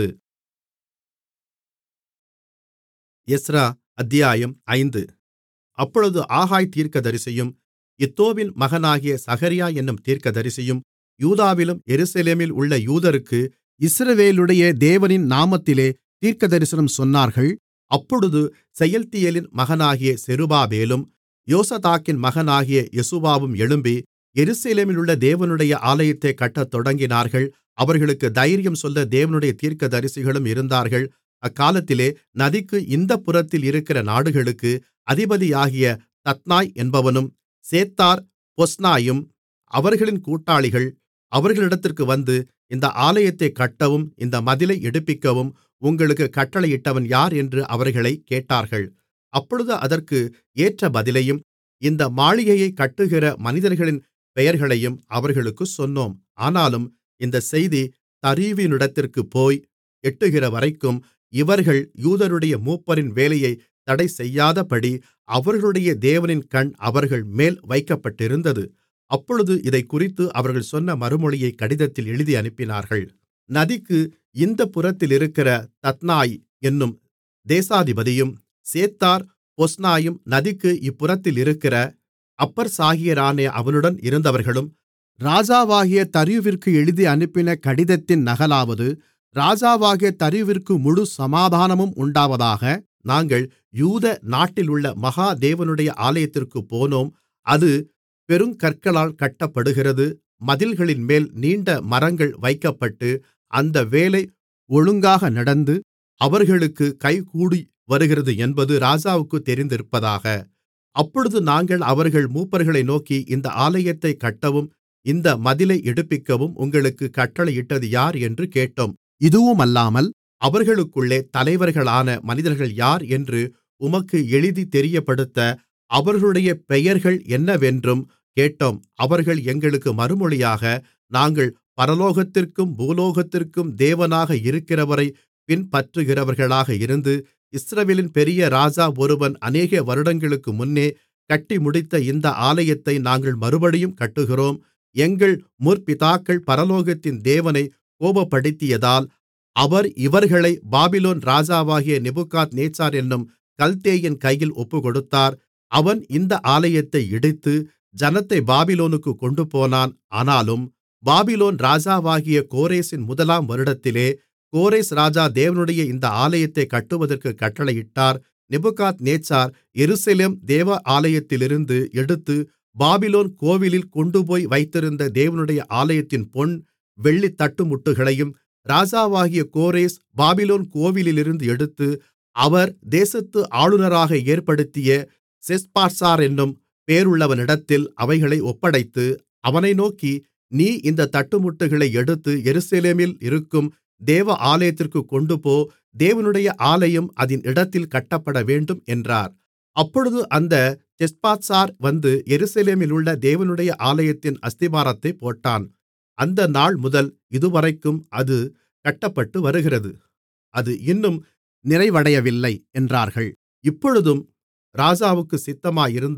எஸ்றா அத்தியாயம் ஐந்து அப்பொழுது ஆகாய் தீர்க்கதரிசியும் இத்தோவின் மகனாகிய சகரியா என்னும் தீர்க்கதரிசியும் யூதாவிலும் எருசலேமில் உள்ள யூதருக்கு இஸ்ரவேலுடைய தேவனின் நாமத்திலே தீர்க்கதரிசனம் சொன்னார்கள் அப்பொழுது செயல்தியேலின் மகனாகிய செருபாபேலும் யோசதாக்கின் மகனாகிய யெசுவாவும் எழும்பி எருசலேமிலுள்ள தேவனுடைய ஆலயத்தைக் கட்டத் தொடங்கினார்கள் அவர்களுக்கு தைரியம் சொல்ல தேவனுடைய தீர்க்கதரிசிகளும் இருந்தார்கள் அக்காலத்திலே நதிக்கு இந்தப் புறத்தில் இருக்கிற நாடுகளுக்கு அதிபதியாகிய தத்னாய் என்பவனும் சேத்தார் பொஸ்னாயும் அவர்களின் கூட்டாளிகள் அவர்களிடத்திற்கு வந்து இந்த ஆலயத்தைக் கட்டவும் இந்த மதிலை எடுப்பிக்கவும் உங்களுக்குக் கட்டளையிட்டவன் யார் என்று அவர்களைக் கேட்டார்கள் அப்பொழுது அதற்கு ஏற்ற பதிலையும் இந்த மாளிகையைக் கட்டுகிற மனிதர்களின் பெயர்களையும் அவர்களுக்குச் சொன்னோம் ஆனாலும் இந்தச் செய்தி தரியுவினிடத்திற்குப் போய் எட்டுகிறவரைக்கும் இவர்கள் யூதருடைய மூப்பரின் வேலையைத் தடைசெய்யாதபடி அவர்களுடைய தேவனின் கண் அவர்கள்மேல் வைக்கப்பட்டிருந்தது அப்பொழுது இதைக்குறித்து அவர்கள் சொன்ன மறுமொழியைக் கடிதத்தில் எழுதி அனுப்பினார்கள் நதிக்கு இந்தப் புறத்திலிருக்கிற தத்னாய் என்னும் தேசாதிபதியும் சேத்தார் பொஸ்னாயும் நதிக்கு இப்புறத்திலிருக்கிற அப்பர்சாகியரான அவனுடன் இருந்தவர்களும் ராஜாவாகிய தரியுவிற்கு எழுதி அனுப்பின கடிதத்தின் நகலாவது ராஜாவாகிய தரியுவிற்கு முழு சமாதானமும் உண்டாவதாக நாங்கள் யூத நாட்டிலுள்ள மகா தேவனுடைய ஆலயத்திற்குப் போனோம் அது பெருங்கற்களால் கட்டப்படுகிறது மதில்களின்மேல் நீண்ட மரங்கள் வைக்கப்பட்டு அந்த வேலை ஒழுங்காக நடந்து அவர்களுக்குக் கைகூடி வருகிறது என்பது ராஜாவுக்குத் தெரிந்திருப்பதாக அப்பொழுது நாங்கள் அவர்கள் மூப்பர்களை நோக்கி இந்த ஆலயத்தைக் கட்டவும் இந்த மதிலை எடுப்பிக்கவும் உங்களுக்குக் கட்டளையிட்டது யார் என்று கேட்டோம் இதுவுமல்லாமல் அவர்களுக்குள்ளே தலைவர்களான மனிதர்கள் யார் என்று உமக்கு எழுதி தெரியப்படுத்த அவர்களுடைய பெயர்கள் என்னவென்றும் கேட்டோம் அவர்கள் எங்களுக்கு மறுமொழியாக நாங்கள் பரலோகத்திற்கும் பூலோகத்திற்கும் தேவனாக இருக்கிறவரை பின்பற்றுகிறவர்களாக இருந்து இஸ்ரவேலின் பெரிய ராஜா ஒருவன் அநேக வருடங்களுக்கு முன்னே கட்டி முடித்த இந்த ஆலயத்தை நாங்கள் மறுபடியும் கட்டுகிறோம் எங்கள் முற்பிதாக்கள் பரலோகத்தின் தேவனை கோபப்படுத்தியதால் அவர் இவர்களை பாபிலோன் ராஜாவாகிய நேபுகாத்நேச்சார் என்னும் கல்தேயன் கையில் ஒப்புக்கொடுத்தார் அவன் இந்த ஆலயத்தை இடித்து ஜனத்தை பாபிலோனுக்குக் கொண்டுபோனான் ஆனாலும் பாபிலோன் ராஜாவாகிய கோரேசின் முதலாம் வருடத்திலே கோரேஸ் ராஜா தேவனுடைய இந்த ஆலயத்தைக் கட்டுவதற்குக் கட்டளையிட்டார் நேபுகாத்நேச்சார் எருசலேம் தேவ ஆலயத்திலிருந்து எடுத்து பாபிலோன் கோவிலில் கொண்டுபோய் வைத்திருந்த தேவனுடைய ஆலயத்தின் பொன் வெள்ளித் தட்டுமுட்டுகளையும் ராஜாவாகிய கோரேஸ் பாபிலோன் கோவிலிலிருந்து எடுத்து அவர் தேசத்து ஆளுநராக ஏற்படுத்திய செஸ்பாத்சார் என்னும் பேருள்ளவனிடத்தில் அவைகளை ஒப்படைத்து அவனை நோக்கி நீ இந்தத் தட்டுமுட்டுகளை எடுத்து எருசலேமில் இருக்கும் தேவ ஆலயத்திற்குக் கொண்டுபோ தேவனுடைய ஆலயம் அதின் இடத்தில் கட்டப்படவேண்டும் என்றார் அப்பொழுது அந்த செஸ்பாத்சார் வந்து எருசலேமிலுள்ள தேவனுடைய ஆலயத்தின் அஸ்திபாரத்தைப் போட்டான் அந்த நாள் முதல் இதுவரைக்கும் அது கட்டப்பட்டு வருகிறது அது இன்னும் நிறைவடையவில்லை என்றார்கள் இப்பொழுதும் ராஜாவுக்கு சித்தமாயிருந்தால்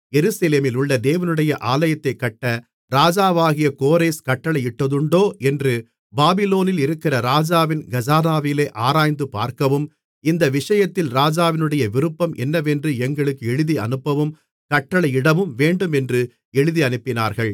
எருசலேமில் உள்ள தேவனுடைய ஆலயத்தைக் கட்ட ராஜாவாகிய கோரேஸ் கட்டளையிட்டதுண்டோ என்று பாபிலோனில் இருக்கிற ராஜாவின் கஜானாவிலே ஆராய்ந்து பார்க்கவும் இந்த விஷயத்தில் ராஜாவினுடைய விருப்பம் என்னவென்று எங்களுக்கு எழுதி அனுப்பவும் கட்டளையிடவும் வேண்டும் என்று எழுதி அனுப்பினார்கள்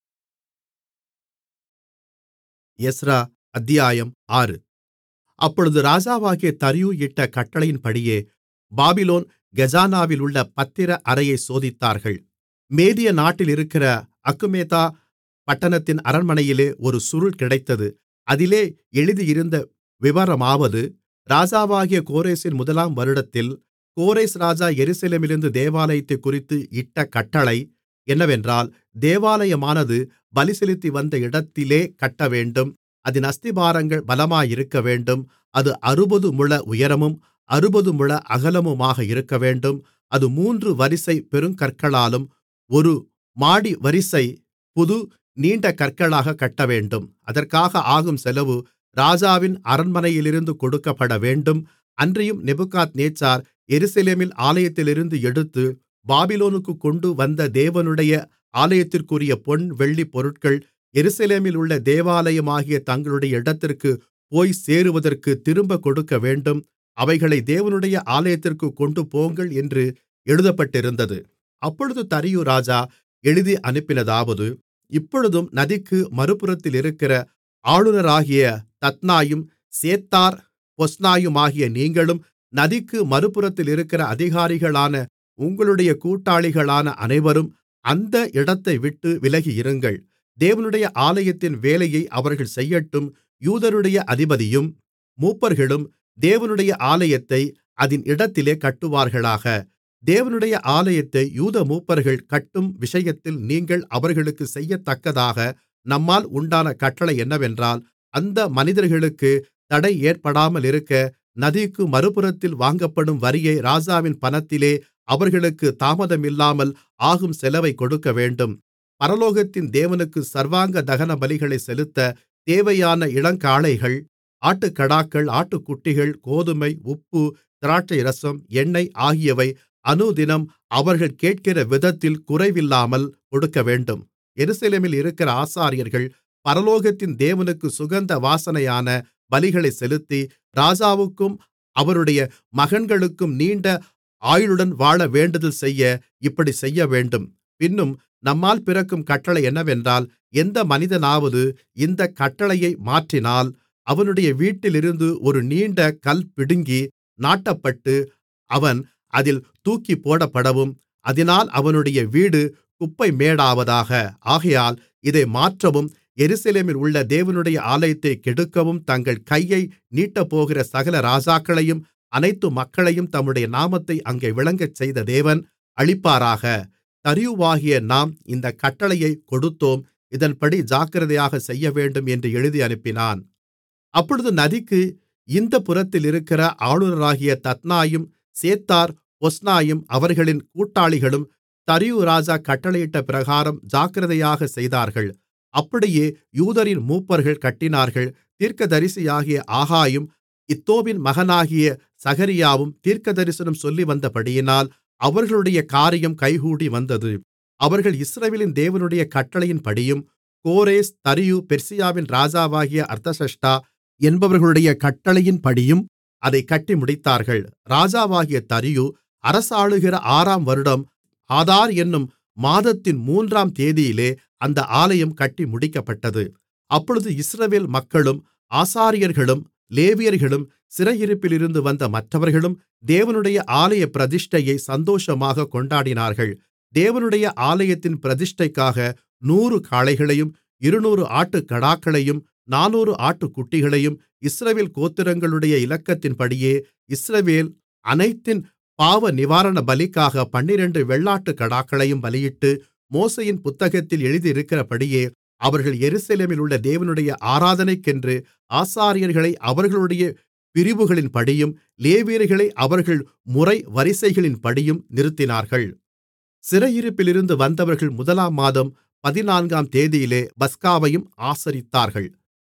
எஸ்ரா அத்தியாயம் ஆறு அப்பொழுது ராஜாவாகிய தரியு இட்ட கட்டளையின்படியே பாபிலோன் கஜானாவில் உள்ள பத்திர அறையை சோதித்தார்கள் மேதிய நாட்டில் இருக்கிற அக்குமேதா பட்டணத்தின் அரண்மனையிலே ஒரு சுருள் கிடைத்தது அதிலே எழுதியிருந்த விவரமாவது ராஜாவாகிய கோரேசின் முதலாம் வருடத்தில் கோரேஸ் ராஜா எருசலேமிலிருந்து தேவாலயத்தைக் குறித்து இட்ட கட்டளை என்னவென்றால் தேவாலயமானது பலி செலுத்தி வந்த இடத்திலே கட்டவேண்டும் அதின் அஸ்திபாரங்கள் பலமாயிருக்கவேண்டும் அது அறுபது முழ உயரமும் அறுபது முழ அகலமுமாக இருக்கவேண்டும் அது மூன்று வரிசை பெருங்கற்களாலும் ஒரு மாடி வரிசை புது நீண்ட கற்களாக கட்டவேண்டும் அதற்காக ஆகும் செலவு ராஜாவின் அரண்மனையிலிருந்து கொடுக்கப்படவேண்டும் அன்றியும் நேபுகாத்நேச்சார் எருசலேமில் ஆலயத்திலிருந்து எடுத்து பாபிலோனுக்கு கொண்டு வந்த தேவனுடைய ஆலயத்திற்குரிய பொன் வெள்ளிப் பொருட்கள் எருசலேமில் உள்ள தேவாலயமாகிய தங்களுடைய இடத்திற்கு போய் சேருவதற்கு திரும்பக் கொடுக்கவேண்டும் அவைகளை தேவனுடைய ஆலயத்திற்கு கொண்டு போங்கள் என்று எழுதப்பட்டிருந்தது அப்பொழுது தரியு ராஜா எழுதி அனுப்பினதாவது இப்பொழுதும் நதிக்கு மறுபுறத்தில் இருக்கிற ஆளுநராகிய தத்னாயும் சேத்தார் பொஸ்னாயுமாகிய நீங்களும் நதிக்கு மறுபுறத்தில் இருக்கிற அதிகாரிகளான உங்களுடைய கூட்டாளிகளான அனைவரும் அந்த இடத்தைவிட்டு விலகியிருங்கள் தேவனுடைய ஆலயத்தின் வேலையை அவர்கள் செய்யட்டும் யூதருடைய அதிபதியும் மூப்பர்களும் தேவனுடைய ஆலயத்தை அதின் இடத்திலே கட்டுவார்களாக தேவனுடைய ஆலயத்தை யூத மூப்பர்கள் கட்டும் விஷயத்தில் நீங்கள் அவர்களுக்கு செய்யத்தக்கதாக நம்மால் உண்டான கட்டளை என்னவென்றால் அந்த மனிதர்களுக்கு தடை ஏற்படாமலிருக்க நதிக்கு மறுபுறத்தில் வாங்கப்படும் வரியை ராஜாவின் பணத்திலே அவர்களுக்கு தாமதமில்லாமல் ஆகும் செலவைக் கொடுக்கவேண்டும் பரலோகத்தின் தேவனுக்கு சர்வாங்க தகன பலிகளைச் செலுத்த தேவையான இளங்காளைகள் ஆட்டுக்கடாக்கள் ஆட்டுக்குட்டிகள் கோதுமை உப்பு திராட்சைரசம் எண்ணெய் ஆகியவை அனுதினம் அவர்கள் கேட்கிற விதத்தில் குறைவில்லாமல் கொடுக்கவேண்டும் எருசலேமில் இருக்கிற ஆசாரியர்கள் பரலோகத்தின் தேவனுக்கு சுகந்த வாசனையான பலிகளைச் செலுத்தி ராஜாவுக்கும் அவருடைய மகன்களுக்கும் நீண்ட ஆயுளுடன் வாழ வேண்டுதல் செய்ய இப்படி செய்யவேண்டும் பின்னும் நம்மால் பிறக்கும் கட்டளை என்னவென்றால் எந்த மனிதனாவது இந்தக் கட்டளையை மாற்றினால் அவனுடைய வீட்டிலிருந்து ஒரு நீண்ட கல் பிடுங்கி நாட்டப்பட்டு அவன் அதில் தூக்கிப்போடப்படவும் அதினால் அவனுடைய வீடு குப்பைமேடாவதாக ஆகையால் இதை மாற்றவும் எருசலேமில் உள்ள தேவனுடைய ஆலயத்தைக் கெடுக்கவும் தங்கள் கையை நீட்டப்போகிற சகல ராஜாக்களையும் அனைத்து மக்களையும் தம்முடைய நாமத்தை அங்கே விளங்கச்செய்த தேவன் அழிப்பாராக தரியுவாகிய நாம் இந்தக் கட்டளையைக் கொடுத்தோம் இதன்படி ஜாக்கிரதையாகச் செய்யவேண்டும் என்று எழுதி அனுப்பினான் அப்பொழுது நதிக்கு இந்தப் புறத்தில் இருக்கிற ஆளுநராகிய தத்னாயும் சேத்தார் பொஸ்னாயும் அவர்களின் கூட்டாளிகளும் தரியு ராஜா கட்டளையிட்ட பிரகாரம் ஜாக்கிரதையாகச் செய்தார்கள் அப்படியே யூதரின் மூப்பர்கள் கட்டினார்கள் தீர்க்கதரிசியாகிய ஆகாயும் இத்தோவின் மகனாகிய சகரியாவும் தீர்க்கதரிசனம் சொல்லிவந்தபடியினால் அவர்களுடைய காரியம் கைகூடி வந்தது அவர்கள் இஸ்ரவேலின் தேவனுடைய கட்டளையின்படியும் கோரேஸ் தரியு பெர்சியாவின் ராஜாவாகிய அர்தசஷ்டா என்பவர்களுடைய கட்டளையின்படியும் அதைக் கட்டி முடித்தார்கள் ராஜாவாகிய தரியு அரசாளுகிற ஆறாம் வருடம் ஆதார் என்னும் மாதத்தின் மூன்றாம் தேதியிலே அந்த ஆலயம் கட்டி முடிக்கப்பட்டது அப்பொழுது இஸ்ரவேல் மக்களும் ஆசாரியர்களும் லேவியர்களும் சிறையிருப்பிலிருந்து வந்த மற்றவர்களும் தேவனுடைய ஆலய பிரதிஷ்டையை சந்தோஷமாகக் கொண்டாடினார்கள் தேவனுடைய ஆலயத்தின் பிரதிஷ்டைக்காக நூறு காளைகளையும் இருநூறு ஆட்டுக்கடாக்களையும் நானூறு ஆட்டுக்குட்டிகளையும் இஸ்ரவேல் கோத்திரங்களுடைய இலக்கத்தின்படியே இஸ்ரவேல் அனைத்தின் பாவ நிவாரண பலிக்காக பன்னிரண்டு வெள்ளாட்டுக்கடாக்களையும் பலியிட்டு மோசையின் புத்தகத்தில் எழுதியிருக்கிறபடியே அவர்கள் எருசலேமில் உள்ள தேவனுடைய ஆராதனைக்கென்று ஆசாரியர்களை அவர்களுடைய பிரிவுகளின்படியும் லேவியர்களை அவர்கள் முறை வரிசைகளின்படியும் நிறுத்தினார்கள் சிறையிருப்பிலிருந்து வந்தவர்கள் முதலாம் மாதம் பதினான்காம் தேதியிலே பஸ்காவையும் ஆசரித்தார்கள்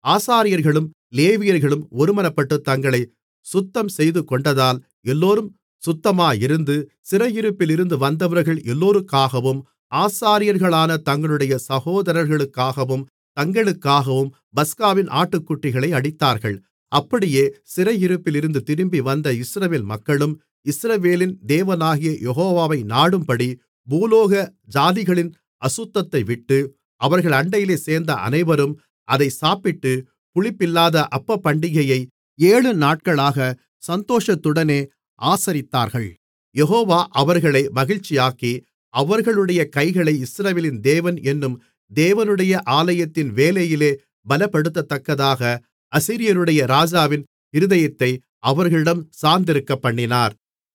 ஆசாரியர்களும் லேவியர்களும் ஒருமனப்பட்டு தங்களை சுத்தம் செய்துகொண்டதால் எல்லோரும் சுத்தமாயிருந்து சிறையிருப்பிலிருந்து வந்தவர்கள் எல்லோருக்காகவும் ஆசாரியர்களான தங்களுடைய சகோதரர்களுக்காகவும் தங்களுக்காகவும் பஸ்காவின் ஆட்டுக்குட்டிகளை அடித்தார்கள் அப்படியே சிறையிருப்பிலிருந்து திரும்பி வந்த இஸ்ரவேல் மக்களும் இஸ்ரவேலின் தேவனாகிய யெகோவாவை நாடும்படி பூலோக ஜாதிகளின் அசுத்தத்தைவிட்டு அவர்கள் அண்டையிலே சேர்ந்த அனைவரும் அதைச் சாப்பிட்டு புளிப்பில்லாத அப்பப்பண்டிகையை ஏழு நாட்களாக சந்தோஷத்துடனே ஆசரித்தார்கள் யெகோவா அவர்களை மகிழ்ச்சியாக்கி அவர்களுடைய கைகளை இஸ்ரவேலின் தேவன் என்னும் தேவனுடைய ஆலயத்தின் வேலையிலே பலப்படுத்தத்தக்கதாக அசீரியருடைய ராஜாவின் இருதயத்தை அவர்களிடம் சார்ந்திருக்கப்பண்ணினார்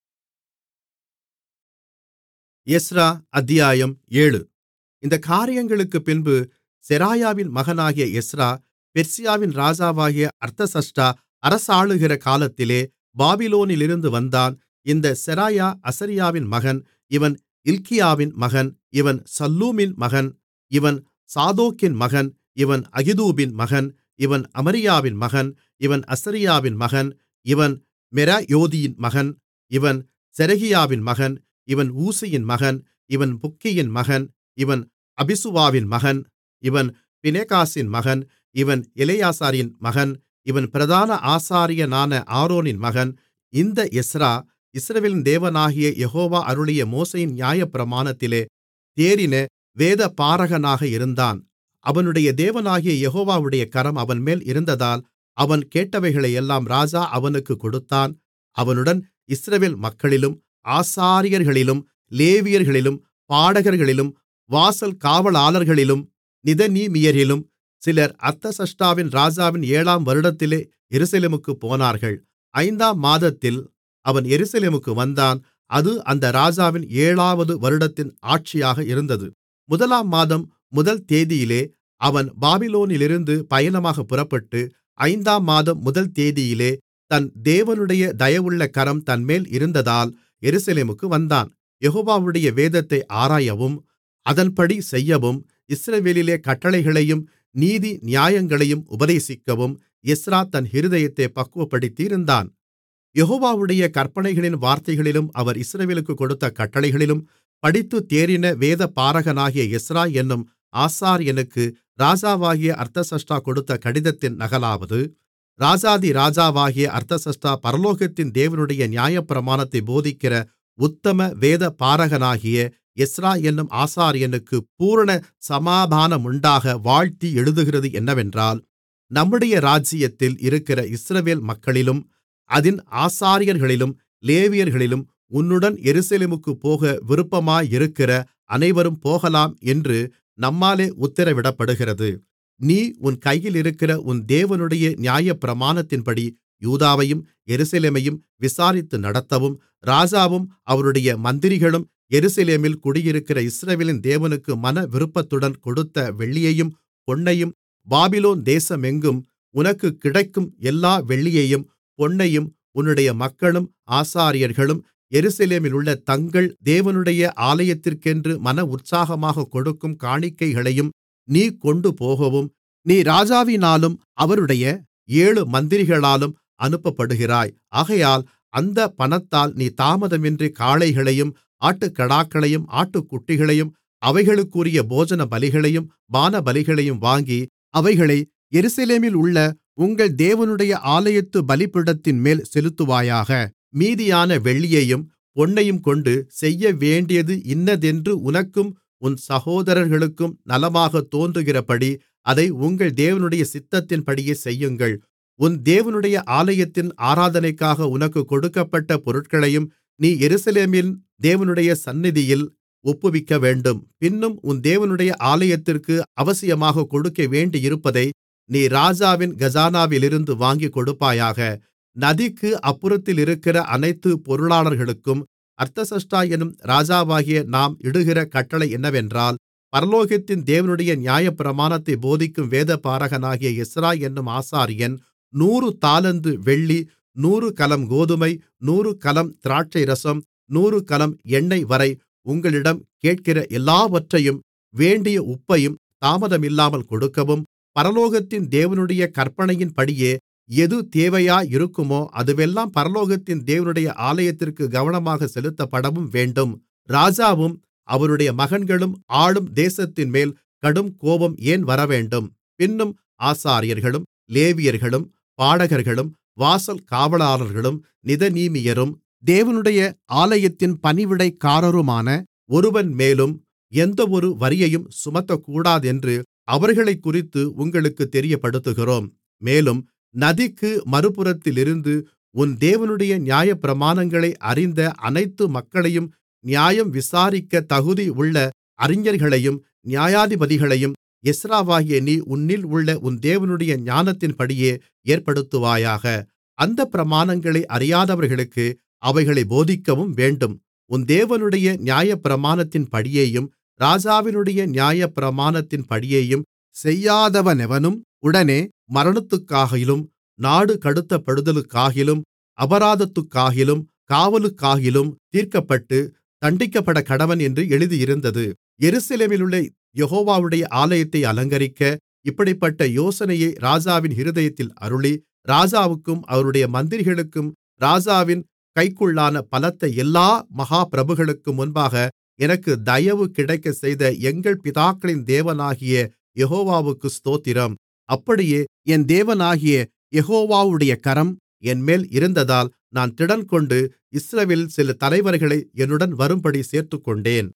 எஸ்றா அத்தியாயம் ஏழு இந்தக் காரியங்களுக்குப் பின்பு செராயாவின் மகனாகிய எஸ்றா பெர்சியாவின் ராஜாவாகிய அர்தசஷ்டா அரசாளுகிற காலத்திலே பாபிலோனிலிருந்து வந்தான் இந்தச் செராயா அசரியாவின் மகன் இவன் இல்க்கியாவின் மகன் இவன் சல்லூமின் மகன் இவன் சாதோக்கின் மகன் இவன் அகிதூபின் மகன் இவன் அமரியாவின் மகன் இவன் அசரியாவின் மகன் இவன் மெராயோதியின் மகன் இவன் செரகியாவின் மகன் இவன் ஊசியின் மகன் இவன் புக்கியின் மகன் இவன் அபிசுவாவின் மகன் இவன் பினெகாசின் மகன் இவன் எலெயாசாரின் மகன் இவன் பிரதான ஆசாரியனான ஆரோனின் மகன் இந்த எஸ்றா இஸ்ரவேலின் தேவனாகிய யெகோவா அருளிய மோசேயின் நியாயப்பிரமாணத்திலே தேறின வேதபாரகனாக இருந்தான் அவனுடைய தேவனாகிய யெகோவாவுடைய கரம் அவன்மேல் இருந்ததால் அவன் கேட்டவைகளையெல்லாம் ராஜா அவனுக்குக் கொடுத்தான் அவனுடன் இஸ்ரவேல் மக்களிலும் ஆசாரியர்களிலும் லேவியர்களிலும் பாடகர்களிலும் வாசல் காவலாளர்களிலும் நிதனீமியரிலும் சிலர் அர்தசஷ்டாவின் ராஜாவின் ஏழாம் வருடத்திலே எருசலேமுக்குப் போனார்கள் ஐந்தாம் மாதத்தில் அவன் எருசலேமுக்கு வந்தான் அது அந்த ராஜாவின் ஏழாவது வருடத்தின் ஆட்சியாக இருந்தது முதலாம் மாதம் முதல் தேதியிலே அவன் பாபிலோனிலிருந்து பயணமாகப் புறப்பட்டு ஐந்தாம் மாதம் முதல் தேதியிலே தன் தேவனுடைய தயவுள்ள கரம் தன்மேல் இருந்ததால் எருசலேமுக்கு வந்தான் யெகோவாவுடைய வேதத்தை ஆராயவும் அதன்படி செய்யவும் இஸ்ரவேலிலே கட்டளைகளையும் நீதி நியாயங்களையும் உபதேசிக்கவும் எஸ்றா தன் இருதயத்தைப் பக்குவப்படுத்தியிருந்தான் யெகோவாவுடைய கற்பனைகளின் வார்த்தைகளிலும் அவர் இஸ்ரவேலுக்குக் கொடுத்த கட்டளைகளிலும் படித்துத் தேறின வேதபாரகனாகிய எஸ்றா என்னும் ஆசாரியனுக்கு ராஜாவாகிய அர்தசஷ்டா கொடுத்த கடிதத்தின் நகலாவது ராஜாதி ராஜாவாகிய அர்தசஷ்டா பரலோகத்தின் தேவனுடைய நியாயப்பிரமாணத்தைப் போதிக்கிற உத்தம வேதபாரகனாகிய எஸ்றா என்னும் ஆசாரியனுக்கு பூரண சமாதானமுண்டாக வாழ்த்தி எழுதுகிறது என்னவென்றால் நம்முடைய ராஜ்ஜியத்தில் இருக்கிற இஸ்ரவேல் மக்களிலும் அதின் ஆசாரியர்களிலும் லேவியர்களிலும் உன்னுடன் எருசலேமுக்குப் போக விருப்பமாயிருக்கிற அனைவரும் போகலாம் என்று நம்மாலே உத்திரவிடப்படுகிறது நீ உன் கையிலிருக்கிற உன் தேவனுடைய நியாயப்பிரமாணத்தின்படி யூதாவையும் எருசலேமையும் விசாரித்து நடத்தவும் ராஜாவும் அவருடைய மந்திரிகளும் எருசலேமில் குடியிருக்கிற இஸ்ரவேலின் தேவனுக்கு மனவிருப்பத்துடன் கொடுத்த வெள்ளியையும் பொன்னையும் பாபிலோன் தேசமெங்கும் உனக்குக் கிடைக்கும் எல்லா வெள்ளியையும் பொன்னையும் உன்னுடைய மக்களும் ஆசாரியர்களும் எருசலேமிலுள்ள தங்கள் தேவனுடைய ஆலயத்திற்கென்று மன உற்சாகமாகக் கொடுக்கும் காணிக்கைகளையும் நீ கொண்டுபோகவும் நீ ராஜாவினாலும் அவருடைய ஏழு மந்திரிகளாலும் அனுப்பப்படுகிறாய் ஆகையால் அந்த பணத்தால் நீ தாமதமின்றி காளைகளையும் ஆட்டுக்கடாக்களையும் ஆட்டுக்குட்டிகளையும் அவைகளுக்குரிய போஜன பலிகளையும் பானபலிகளையும் வாங்கி அவைகளை எருசலேமில் உள்ள உங்கள் தேவனுடைய ஆலயத்து பலிபீடத்தின்மேல் செலுத்துவாயாக மீதியான வெள்ளியையும் பொன்னையும் கொண்டு செய்யவேண்டியது இன்னதென்று உனக்கும் உன் சகோதரர்களுக்கும் நலமாகத் தோன்றுகிறபடி அதை உங்கள் தேவனுடைய சித்தத்தின்படியே செய்யுங்கள் உன் தேவனுடைய ஆலயத்தின் ஆராதனைக்காக உனக்குக் கொடுக்கப்பட்ட பொருட்களையும் நீ எருசலேமின் தேவனுடைய சந்நிதியில் ஒப்புவிக்கவேண்டும் பின்னும் உன் தேவனுடைய ஆலயத்திற்கு அவசியமாகக் கொடுக்கவேண்டியிருப்பதை நீ ராஜாவின் கஜானாவிலிருந்து வாங்கிக் கொடுப்பாயாக நதிக்கு அப்புறத்தில் இருக்கிற அனைத்து பொருளாளர்களுக்கும் அர்தசஷ்டா என்னும் ராஜாவாகிய நாம் இடுகிற கட்டளை என்னவென்றால் பரலோகத்தின் தேவனுடைய நியாயப்பிரமாணத்தை போதிக்கும் வேதபாரகனாகிய எஸ்றா என்னும் ஆசாரியன் நூறு தாலந்து வெள்ளி நூறு கலம் கோதுமை நூறு கலம் திராட்சைரசம் நூறு கலம் எண்ணெய் வரை உங்களிடம் கேட்கிற எல்லாவற்றையும் வேண்டிய உப்பையும் தாமதமில்லாமல் கொடுக்கவும் பரலோகத்தின் தேவனுடைய கற்பனையின்படியே எது தேவையாயிருக்குமோ அதுவெல்லாம் பரலோகத்தின் தேவனுடைய ஆலயத்திற்கு கவனமாக செலுத்தப்படவும் வேண்டும் ராஜாவும் அவருடைய மகன்களும் ஆளும் தேசத்தின்மேல் கடுங்கோபம் ஏன் வரவேண்டும் பின்னும் ஆசாரியர்களும் லேவியர்களும் பாடகர்களும் வாசல் காவலாளர்களும் நிதனீமியரும் தேவனுடைய ஆலயத்தின் பணிவிடைக்காரருமான ஒருவன்மேலும் எந்தவொரு வரியையும் சுமத்தக்கூடாதென்று அவர்களைக்குறித்து உங்களுக்குத் தெரியப்படுத்துகிறோம் மேலும் நதிக்கு மறுபுறத்திலிருந்து உன் தேவனுடைய நியாயப்பிரமாணங்களை அறிந்த அனைத்து மக்களையும் நியாயம் விசாரிக்கத் தகுதியுள்ள அறிஞர்களையும் நியாயாதிபதிகளையும் எஸ்றாவாகிய நீ உன்னில் உள்ள உன் தேவனுடைய ஞானத்தின்படியே ஏற்படுத்துவாயாக அந்தப் பிரமாணங்களை அறியாதவர்களுக்கு அவைகளைப் போதிக்கவும் வேண்டும் உன் தேவனுடைய நியாயப்பிரமாணத்தின்படியேயும் ராஜாவினுடைய நியாயப்பிரமாணத்தின்படியேயும் செய்யாதவனெவனும் உடனே மரணத்துக்காகிலும் நாடு கடத்தப்படுதலுக்காகிலும் அபராதத்துக்காகிலும் காவலுக்காகிலும் தீர்க்கப்பட்டு தண்டிக்கப்படக்கடவன் என்று எழுதியிருந்தது எருசலேமிலுள்ள யெகோவாவுடைய ஆலயத்தை அலங்கரிக்க இப்படிப்பட்ட யோசனையை ராஜாவின் இருதயத்தில் அருளி ராஜாவுக்கும் அவருடைய மந்திரிகளுக்கும் ராஜாவின் கைக்குள்ளான பலத்த எல்லா மகாப்பிரபுக்களுக்கும் முன்பாக எனக்கு தயவு கிடைக்கச் செய்த எங்கள் பிதாக்களின் தேவனாகிய யெகோவாவுக்கு ஸ்தோத்திரம் அப்படியே என் தேவனாகிய யெகோவாவுடைய கரம் என்மேல் இருந்ததால் நான் திடன்கொண்டு இஸ்ரவேலில் சில தலைவர்களை என்னுடன் வரும்படி சேர்த்துக்கொண்டேன்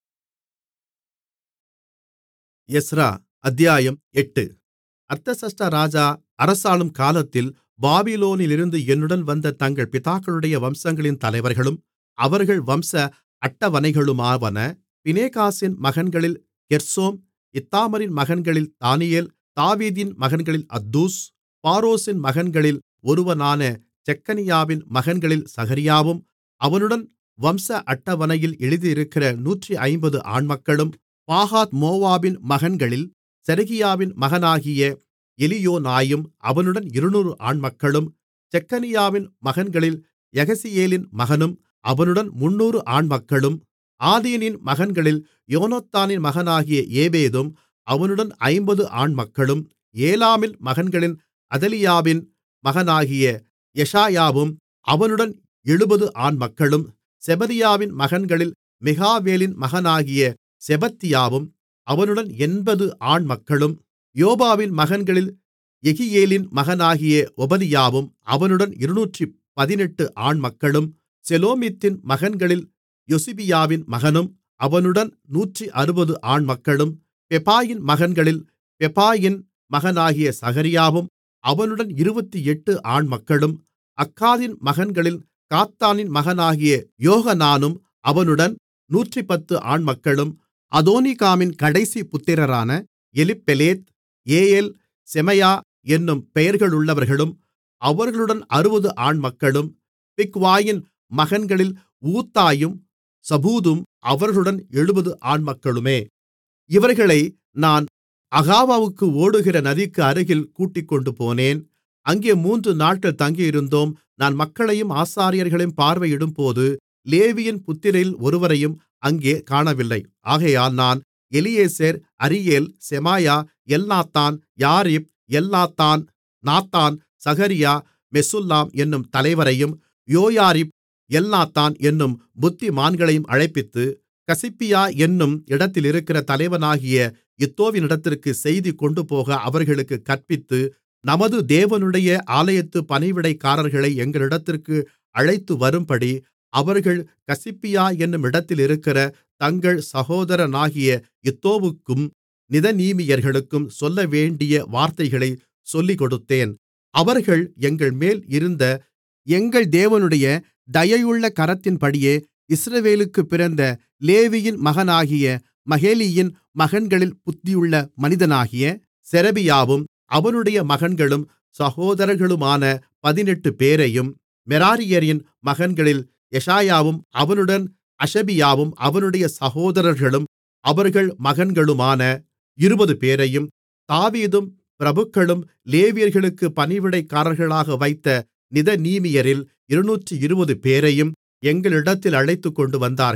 எஸ்றா அத்தியாயம் எட்டு அர்தசஷ்டா ராஜா அரசாளும் காலத்தில் பாபிலோனிலிருந்து என்னுடன் வந்த தங்கள் பிதாக்களுடைய வம்சங்களின் தலைவர்களும் அவர்கள் வம்ச அட்டவணைகளுமாவன பினெகாசின் மகன்களில் கெர்சோம் இத்தாமரின் மகன்களில் தானியேல் தாவீதின் மகன்களில் அத்தூஸ் பாரோசின் மகன்களில் ஒருவனான செக்கனியாவின் மகன்களில் சகரியாவும் அவனுடன் வம்ச அட்டவணையில் எழுதியிருக்கிற நூற்றி ஐம்பது ஆண்மக்களும் பாகாத் மோவாபின் மகன்களில் செரகியாவின் மகனாகிய எலியோனாயும் அவனுடன் இருநூறு ஆண்மக்களும் செக்கனியாவின் மகன்களில் யகசியேலின் மகனும் அவனுடன் முந்நூறு ஆண்மக்களும் ஆதீனின் மகன்களில் யோனத்தானின் மகனாகிய ஏபேதும் அவனுடன் ஐம்பது ஆண்மக்களும் ஏலாமின் மகன்களில் அதலியாவின் மகனாகிய எஷாயாவும் அவனுடன் எழுபது ஆண்மக்களும் செபதியாவின் மகன்களில் மிகாவேலின் மகனாகிய செபத்தியாவும் அவனுடன் எண்பது ஆண்மக்களும் யோபாவின் மகன்களில் எகியேலின் மகனாகிய ஒபதியாவும் அவனுடன் இருநூற்றி பதினெட்டு ஆண்மக்களும் செலோமித்தின் மகன்களில் யொசிபியாவின் மகனும் அவனுடன் நூற்றி அறுபது ஆண்மக்களும் பெபாயின் மகன்களில் பெபாயின் மகனாகிய சகரியாவும் அவனுடன் இருபத்தி எட்டு ஆண்மக்களும் அக்காதின் மகன்களில் காத்தானின் மகனாகிய யோகனானும் அவனுடன் நூற்றிப்பத்து ஆண்மக்களும் அதோனிகாமின் கடைசி புத்திரரான எலிப்பெலேத் ஏயெல் செமாயா என்னும் பெயர்களுள்ளவர்களும் அவர்களுடன் அறுபது ஆண்மக்களும் பிக்வாயின் மகன்களில் ஊத்தாயும் சபூதும் அவர்களுடன் எழுபது ஆண்மக்களுமே இவர்களை நான் அகாவாவுக்கு ஓடுகிற நதிக்கு அருகில் கூட்டிக்கொண்டுபோனேன் அங்கே மூன்று நாட்கள் தங்கியிருந்தோம் நான் மக்களையும் ஆசாரியர்களையும் பார்வையிடும்போது லேவியின் புத்திரரில் ஒருவரையும் அங்கே காணவில்லை ஆகையால் நான் எலியேசர் அரியேல் செமாயா எல்நாத்தான் யாரிப் எல்நாத்தான் நாத்தான் சகரியா மெசுல்லாம் என்னும் தலைவரையும் யோயாரிப் எல்நாத்தான் என்னும் புத்திமான்களையும் அழைப்பித்து கசிப்பியா என்னும் இடத்திலிருக்கிற தலைவனாகிய இத்தோவினிடத்திற்கு செய்தி கொண்டுபோக அவர்களுக்குக் கற்பித்து நமது தேவனுடைய ஆலயத்து பணிவிடைக்காரர்களை எங்களிடத்திற்கு அழைத்துவரும்படி அவர்கள் கசிப்பியா என்னும் இடத்திலிருக்கிற தங்கள் சகோதரனாகிய இத்தோவுக்கும் நிதனீமியர்களுக்கும் சொல்லவேண்டிய வார்த்தைகளைச் சொல்லிக்கொடுத்தேன் அவர்கள் எங்கள்மேல் இருந்த எங்கள் தேவனுடைய தயையுள்ள கரத்தின்படியே இஸ்ரவேலுக்குப் பிறந்த லேவியின் மகனாகிய மகேலியின் மகன்களில் புத்தியுள்ள மனிதனாகிய செரெபியாவும் அவனுடைய மகன்களும் சகோதரர்களுமான பதினெட்டுபேரையும் மெராரியரின் மகன்களில் எஷாயாவும் அவனுடன் அஷபியாவும் அவனுடைய சகோதரர்களும் அவர்கள் மகன்களுமான இருபதுபேரையும் தாவீதும் பிரபுக்களும் லேவியர்களுக்கு பணிவிடைக்காரர்களாக வைத்த நிதனீமியரில் இருநூற்று இருபது பேரையும் எங்களிடத்தில் அழைத்துக்கொண்டு வந்தார்கள்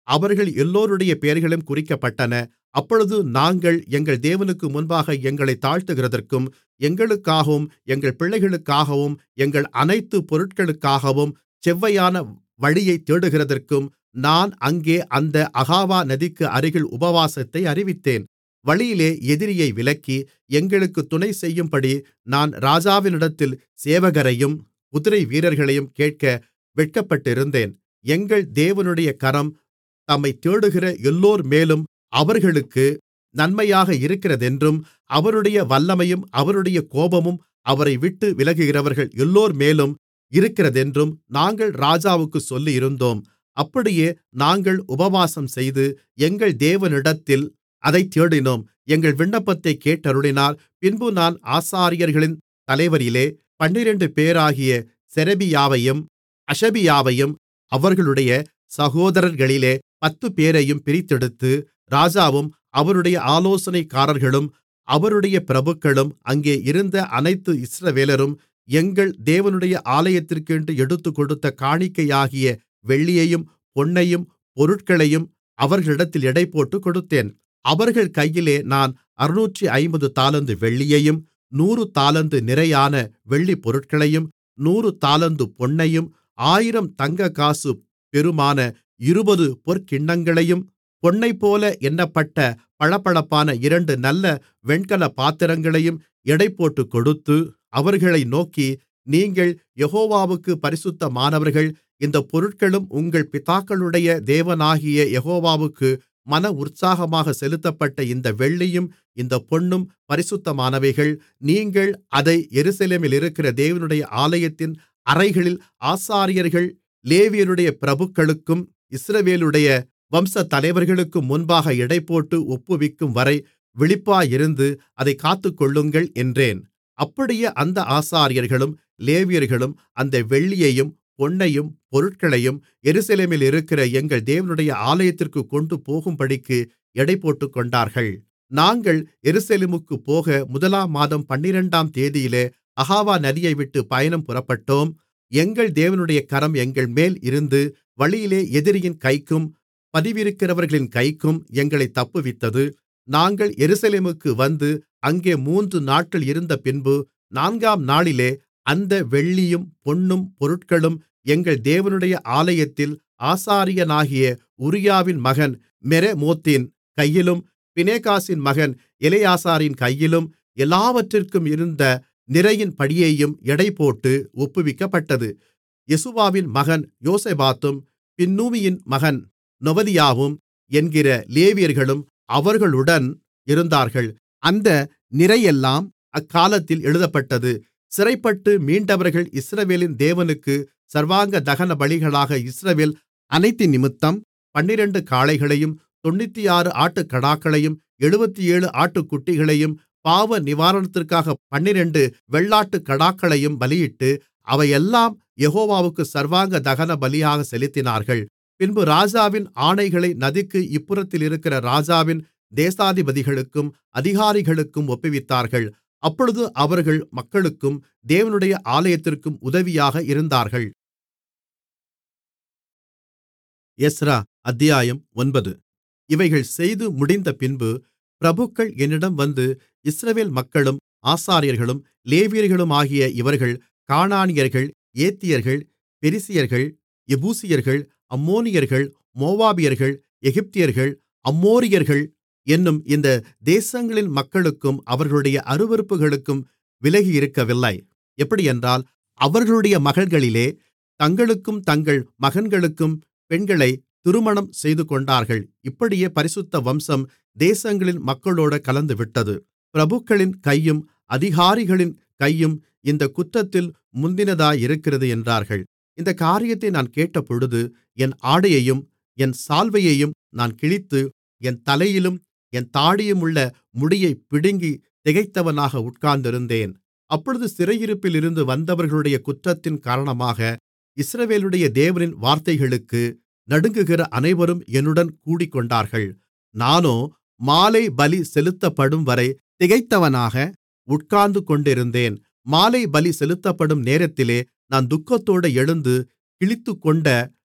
அவர்கள் எல்லோருடைய பெயர்களும் குறிக்கப்பட்டன அப்பொழுது நாங்கள் எங்கள் தேவனுக்கு முன்பாக எங்களைத் தாழ்த்துகிறதற்கும் எங்களுக்காகவும் எங்கள் பிள்ளைகளுக்காகவும் எங்கள் அனைத்து பொருட்களுக்காகவும் செவ்வையான வழியைத் தேடுகிறதற்கும் நான் அங்கே அந்த அகாவா நதிக்கு அருகில் உபவாசத்தை அறிவித்தேன் வழியிலே எதிரியை விலக்கி எங்களுக்குத் துணை செய்யும்படி நான் ராஜாவினிடத்தில் சேவகரையும் குதிரைவீரர்களையும் கேட்க வெட்கப்பட்டிருந்தேன் எங்கள் தேவனுடைய கரம் தம்மைத் தேடுகிற எல்லோர்மேலும் அவர்களுக்கு நன்மையாக இருக்கிறதென்றும் அவருடைய வல்லமையும் அவருடைய கோபமும் அவரைவிட்டு விலகுகிறவர்கள் எல்லோர்மேலும் இருக்கிறதென்றும் நாங்கள் ராஜாவுக்குச் சொல்லியிருந்தோம் அப்படியே நாங்கள் உபவாசம்செய்து எங்கள் தேவனிடத்தில் அதைத் தேடினோம் எங்கள் விண்ணப்பத்தைக் கேட்டருளினார் பின்பு நான் ஆசாரியர்களின் தலைவரிலே பன்னிரண்டுபேராகிய செரெபியாவையும் அஷபியாவையும் அவர்களுடைய சகோதரர்களிலே பத்துப்பேரையும் பிரித்தெடுத்து ராஜாவும் அவருடைய ஆலோசனைக்காரர்களும் அவருடைய பிரபுக்களும் அங்கே இருந்த அனைத்து இஸ்ரவேலரும் எங்கள் தேவனுடைய ஆலயத்திற்கென்று எடுத்துக்கொடுத்த காணிக்கையாகிய வெள்ளியையும் பொன்னையும் பொருட்களையும் அவர்களிடத்தில் எடைபோட்டுக் கொடுத்தேன் அவர்கள் கையிலே நான் அறுநூற்றைம்பது தாலந்து வெள்ளியையும் நூறு தாலந்து நிறையான வெள்ளிப் பொருட்களையும் நூறு தாலந்து பொன்னையும் ஆயிரம் தங்கக்காசு பெறுமான இருபது பொற்கிண்ணங்களையும் பொன்னைப்போல எண்ணப்பட்ட பளபளப்பான இரண்டு நல்ல வெண்கலப் பாத்திரங்களையும் எடைபோட்டுக் கொடுத்து அவர்களை நோக்கி நீங்கள் யெகோவாவுக்குப் பரிசுத்தமானவர்கள் இந்தப் பொருட்களும் உங்கள் பிதாக்களுடைய தேவனாகிய யெகோவாவுக்கு மன உற்சாகமாக செலுத்தப்பட்ட இந்த வெள்ளியும் இந்தப் பொன்னும் பரிசுத்தமானவைகள் நீங்கள் அதை எருசலேமிலிருக்கிற தேவனுடைய ஆலயத்தின் அறைகளில் ஆசாரியர்கள் லேவியருடைய பிரபுக்களுக்கும் இஸ்ரவேலுடைய வம்சத்தலைவர்களுக்கும் முன்பாக எடைபோட்டு ஒப்புவிக்கும்வரை விழிப்பாயிருந்து அதைக் காத்துக்கொள்ளுங்கள் என்றேன் அப்படியே அந்த ஆசாரியர்களும் லேவியர்களும் அந்த வெள்ளியையும் பொன்னையும் பொருட்களையும் எருசலேமிலிருக்கிற எங்கள் தேவனுடைய ஆலயத்திற்குக் கொண்டுபோகும்படிக்கு எடைபோட்டுக்கொண்டார்கள் நாங்கள் எருசலேமுக்குப் போக முதலாம் மாதம் பன்னிரண்டாம் தேதியிலே அகாவா நதியைவிட்டுப் பயணம் புறப்பட்டோம் எங்கள் தேவனுடைய கரம் எங்கள்மேல் இருந்து வழியிலே எதிரியின் கைக்கும் பதிவிருக்கிறவர்களின் கைக்கும் எங்களைத் தப்புவித்தது நாங்கள் எருசலேமுக்கு வந்து அங்கே மூன்று நாட்கள் இருந்தபின்பு நான்காம் நாளிலே அந்த வெள்ளியும் பொன்னும் பொருட்களும் எங்கள் தேவனுடைய ஆலயத்தில் ஆசாரியனாகிய உரியாவின் மகன் மெரெமோத்தின் கையிலும் பினெகாசின் மகன் எலெயாசாரின் கையிலும் எல்லாவற்றிற்கும் இருந்த நிறையின் படியையும் எடைபோட்டு ஒப்புவிக்கப்பட்டது யெசுவாவின் மகன் யோசபாத்தும் பின்னூமியின் மகன் நொவதியாவும் என்கிற லேவியர்களும் அவர்களுடன் இருந்தார்கள் அந்த நிறையெல்லாம் அக்காலத்தில் எழுதப்பட்டது சிறைப்பட்டு மீண்டவர்கள் இஸ்ரவேலின் தேவனுக்கு சர்வாங்க தகனபலிகளாக இஸ்ரவேல் அனைத்தினிமித்தம் பன்னிரண்டு காளைகளையும் தொண்ணூற்றாறு ஆட்டுக்கடாக்களையும் எழுபத்தேழு ஆட்டுக்குட்டிகளையும் பாவ நிவாரணத்திற்காக பன்னிரண்டு வெள்ளாட்டுக்கடாக்களையும் பலியிட்டு அவையெல்லாம் யெகோவாவுக்கு சர்வாங்க தகனபலியாக செலுத்தினார்கள் பின்பு ராஜாவின் ஆணைகளை நதிக்கு இப்புறத்திலிருக்கிற ராஜாவின் தேசாதிபதிகளுக்கும் அதிகாரிகளுக்கும் ஒப்புவித்தார்கள் அப்பொழுது அவர்கள் மக்களுக்கும் தேவனுடைய ஆலயத்திற்கும் உதவியாக இருந்தார்கள் எஸ்றா அத்தியாயம் ஒன்பது இவைகள் செய்து முடிந்தபின்பு பிரபுக்கள் என்னிடம் வந்து இஸ்ரவேல் மக்களும் ஆசாரியர்களும் லேவியர்களுமாகிய இவர்கள் கானானியர்கள் ஏத்தியர்கள் பெரிசியர்கள் எபூசியர்கள் அம்மோனியர்கள் மோவாபியர்கள் எகிப்தியர்கள் அம்மோரியர்கள் என்னும் இந்த தேசங்களின் மக்களுக்கும் அவர்களுடைய அருவருப்புகளுக்கும் விலகியிருக்கவில்லை எப்படியென்றால் அவர்களுடைய மகள்களிலே தங்களுக்கும் தங்கள் மகன்களுக்கும் பெண்களை திருமணம் செய்துகொண்டார்கள் இப்படியே பரிசுத்த வம்சம் தேசங்களின் மக்களோடு கலந்துவிட்டது பிரபுக்களின் கையும் அதிகாரிகளின் கையும் இந்தக் குற்றத்தில் முந்தினதாயிருக்கிறது என்றார்கள் இந்தக் காரியத்தை நான் கேட்டபொழுது என் ஆடையையும் என் சால்வையையும் நான் கிழித்து என் தலையிலும் என் தாடியுமுள்ள முடியைப் பிடுங்கித் திகைத்தவனாக உட்கார்ந்திருந்தேன் அப்பொழுது சிறையிருப்பிலிருந்து வந்தவர்களுடைய குற்றத்தின் காரணமாக இஸ்ரவேலுடைய தேவனின் வார்த்தைகளுக்கு நடுங்குகிற அனைவரும் என்னுடன் கூடிக்கொண்டார்கள் நானோ மாலை பலி செலுத்தப்படும்வரை திகைத்தவனாக உட்கார்ந்துகொண்டிருந்தேன் மாலை பலி செலுத்தப்படும் நேரத்திலே நான் துக்கத்தோடு எழுந்து கிழித்துக்கொண்ட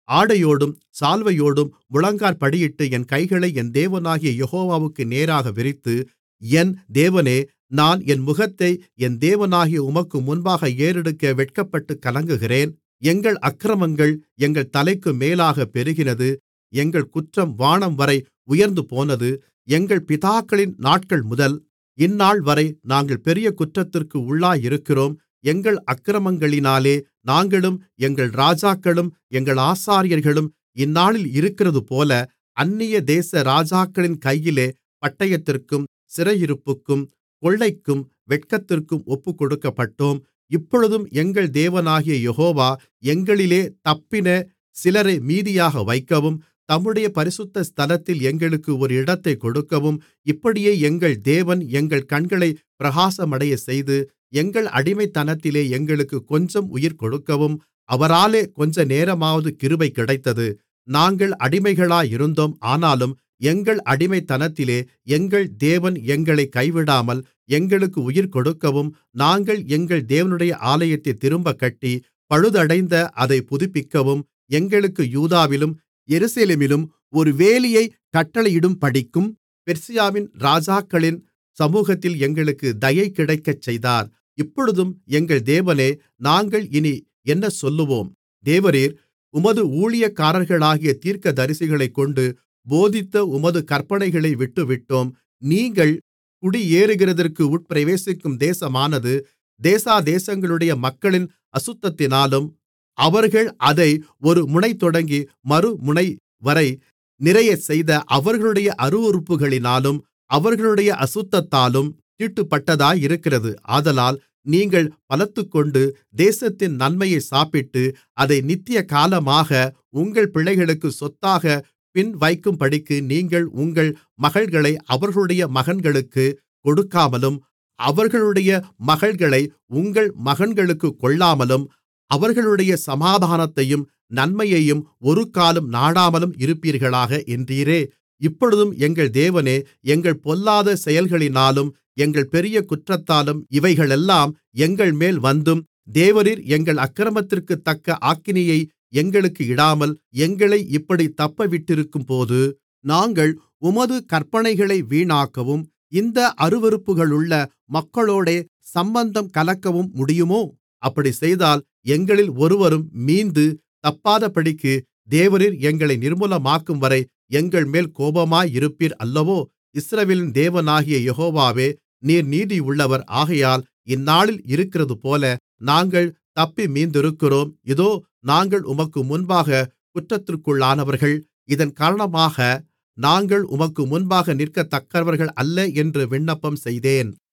ஆடையோடும் சால்வையோடும் முழங்காற்படியிட்டு என் கைகளை என் தேவனாகிய யெகோவாவுக்கு நேராக விரித்து என் தேவனே நான் என் முகத்தை என் தேவனாகிய உமக்கு முன்பாக ஏறெடுக்க வெட்கப்பட்டுக் கலங்குகிறேன் எங்கள் அக்கிரமங்கள் எங்கள் தலைக்கு மேலாகப் பெருகினது எங்கள் குற்றம் வானம்வரை உயர்ந்துபோனது எங்கள் பிதாக்களின் நாட்கள்முதல் இந்நாள்வரை நாங்கள் பெரிய குற்றத்திற்கு உள்ளாயிருக்கிறோம் எங்கள் அக்கிரமங்களினாலே நாங்களும் எங்கள் ராஜாக்களும் எங்கள் ஆசாரியர்களும் இந்நாளில் இருக்கிறதுபோல அந்நிய தேச ராஜாக்களின் கையிலே பட்டயத்திற்கும் சிறையிருப்புக்கும் கொள்ளைக்கும் வெட்கத்திற்கும் ஒப்புக்கொடுக்கப்பட்டோம் இப்பொழுதும் எங்கள் தேவனாகிய யெகோவா எங்களிலே தப்பின சிலரை மீதியாக வைக்கவும் தம்முடைய பரிசுத்த ஸ்தலத்தில் எங்களுக்கு ஒரு இடத்தைக் கொடுக்கவும் இப்படியே எங்கள் தேவன் எங்கள் கண்களைப் பிரகாசமடையச்செய்து எங்கள் அடிமைத்தனத்திலே எங்களுக்கு கொஞ்சம் உயிர் கொடுக்கவும் அவராலே கொஞ்சநேரமாவது கிருபை கிடைத்தது நாங்கள் அடிமைகளாயிருந்தோம் ஆனாலும் எங்கள் அடிமைத்தனத்திலே எங்கள் தேவன் எங்களைக் கைவிடாமல் எங்களுக்கு உயிர் கொடுக்கவும் நாங்கள் எங்கள் தேவனுடைய ஆலயத்தைத் திரும்பக் கட்டி பழுதடைந்த அதைப் புதுப்பிக்கவும் எங்களுக்கு யூதாவிலும் எருசலேமிலும் ஒரு வேலியைக் கட்டளையிடும்படிக்கும் பெர்சியாவின் ராஜாக்களின் சமுகத்தில் எங்களுக்கு தயை கிடைக்கச் செய்தார் இப்பொழுதும் எங்கள் தேவனே நாங்கள் இனி என்ன சொல்லுவோம் தேவரீர் உமது ஊழியக்காரர்களாகிய தீர்க்கதரிசிகளைக்கொண்டு போதித்த உமது கற்பனைகளை விட்டுவிட்டோம் நீங்கள் குடியேறுகிறதற்கு உட்பிரவேசிக்கும் தேசமானது தேசாதேசங்களுடைய மக்களின் அசுத்தத்தினாலும் அவர்கள் அதை ஒரு முனை தொடங்கி மறுமுனைவரை நிறையச்செய்த அவர்களுடைய அருவருப்புகளினாலும் அவர்களுடைய அசுத்தத்தாலும் தீட்டுப்பட்டதாயிருக்கிறது ஆதலால் நீங்கள் பலத்துக்கொண்டு தேசத்தின் நன்மையை சாப்பிட்டு அதை நித்திய காலமாக உங்கள் பிள்ளைகளுக்குச் சொத்தாக பின்வைக்கும்படிக்கு நீங்கள் உங்கள் மகள்களை அவர்களுடைய மகன்களுக்குக் கொடுக்காமலும் அவர்களுடைய மகள்களை உங்கள் மகன்களுக்குக் கொள்ளாமலும் அவர்களுடைய சமாதானத்தையும் நன்மையையும் ஒருக்காலும் நாடாமலும் இருப்பீர்களாக என்றீரே இப்பொழுதும் எங்கள் தேவனே எங்கள் பொல்லாத செயல்களினாலும் எங்கள் பெரிய குற்றத்தாலும் இவைகளெல்லாம் எங்கள்மேல் வந்தும் தேவரீர் எங்கள் அக்கிரமத்திற்குத்தக்க ஆக்கினையை எங்களுக்கு இடாமல் எங்களை இப்படி தப்பவிட்டிருக்கும்போது நாங்கள் உமது கற்பனைகளை வீணாக்கவும் இந்த அருவருப்புகளுள்ள மக்களோடே சம்பந்தம் கலக்கவும் முடியுமோ அப்படிச் செய்தால் எங்களில் ஒருவரும் மீந்து தப்பாதபடிக்கு தேவரீர் எங்களை நிர்மூலமாக்கும்வரை எங்கள்மேல் கோபமாயிருப்பீர் அல்லவோ இஸ்ரவேலின் தேவனாகிய யெகோவாவே நீர் நீதியுள்ளவர் ஆகையால் இந்நாளில் இருக்கிறதுபோல நாங்கள் தப்பி மீந்திருக்கிறோம் இதோ நாங்கள் உமக்கு முன்பாக குற்றத்திற்குள்ளானவர்கள் இதன் காரணமாக நாங்கள் உமக்கு முன்பாக நிற்கத்தக்கவர்கள் அல்ல என்று விண்ணப்பம் செய்தேன்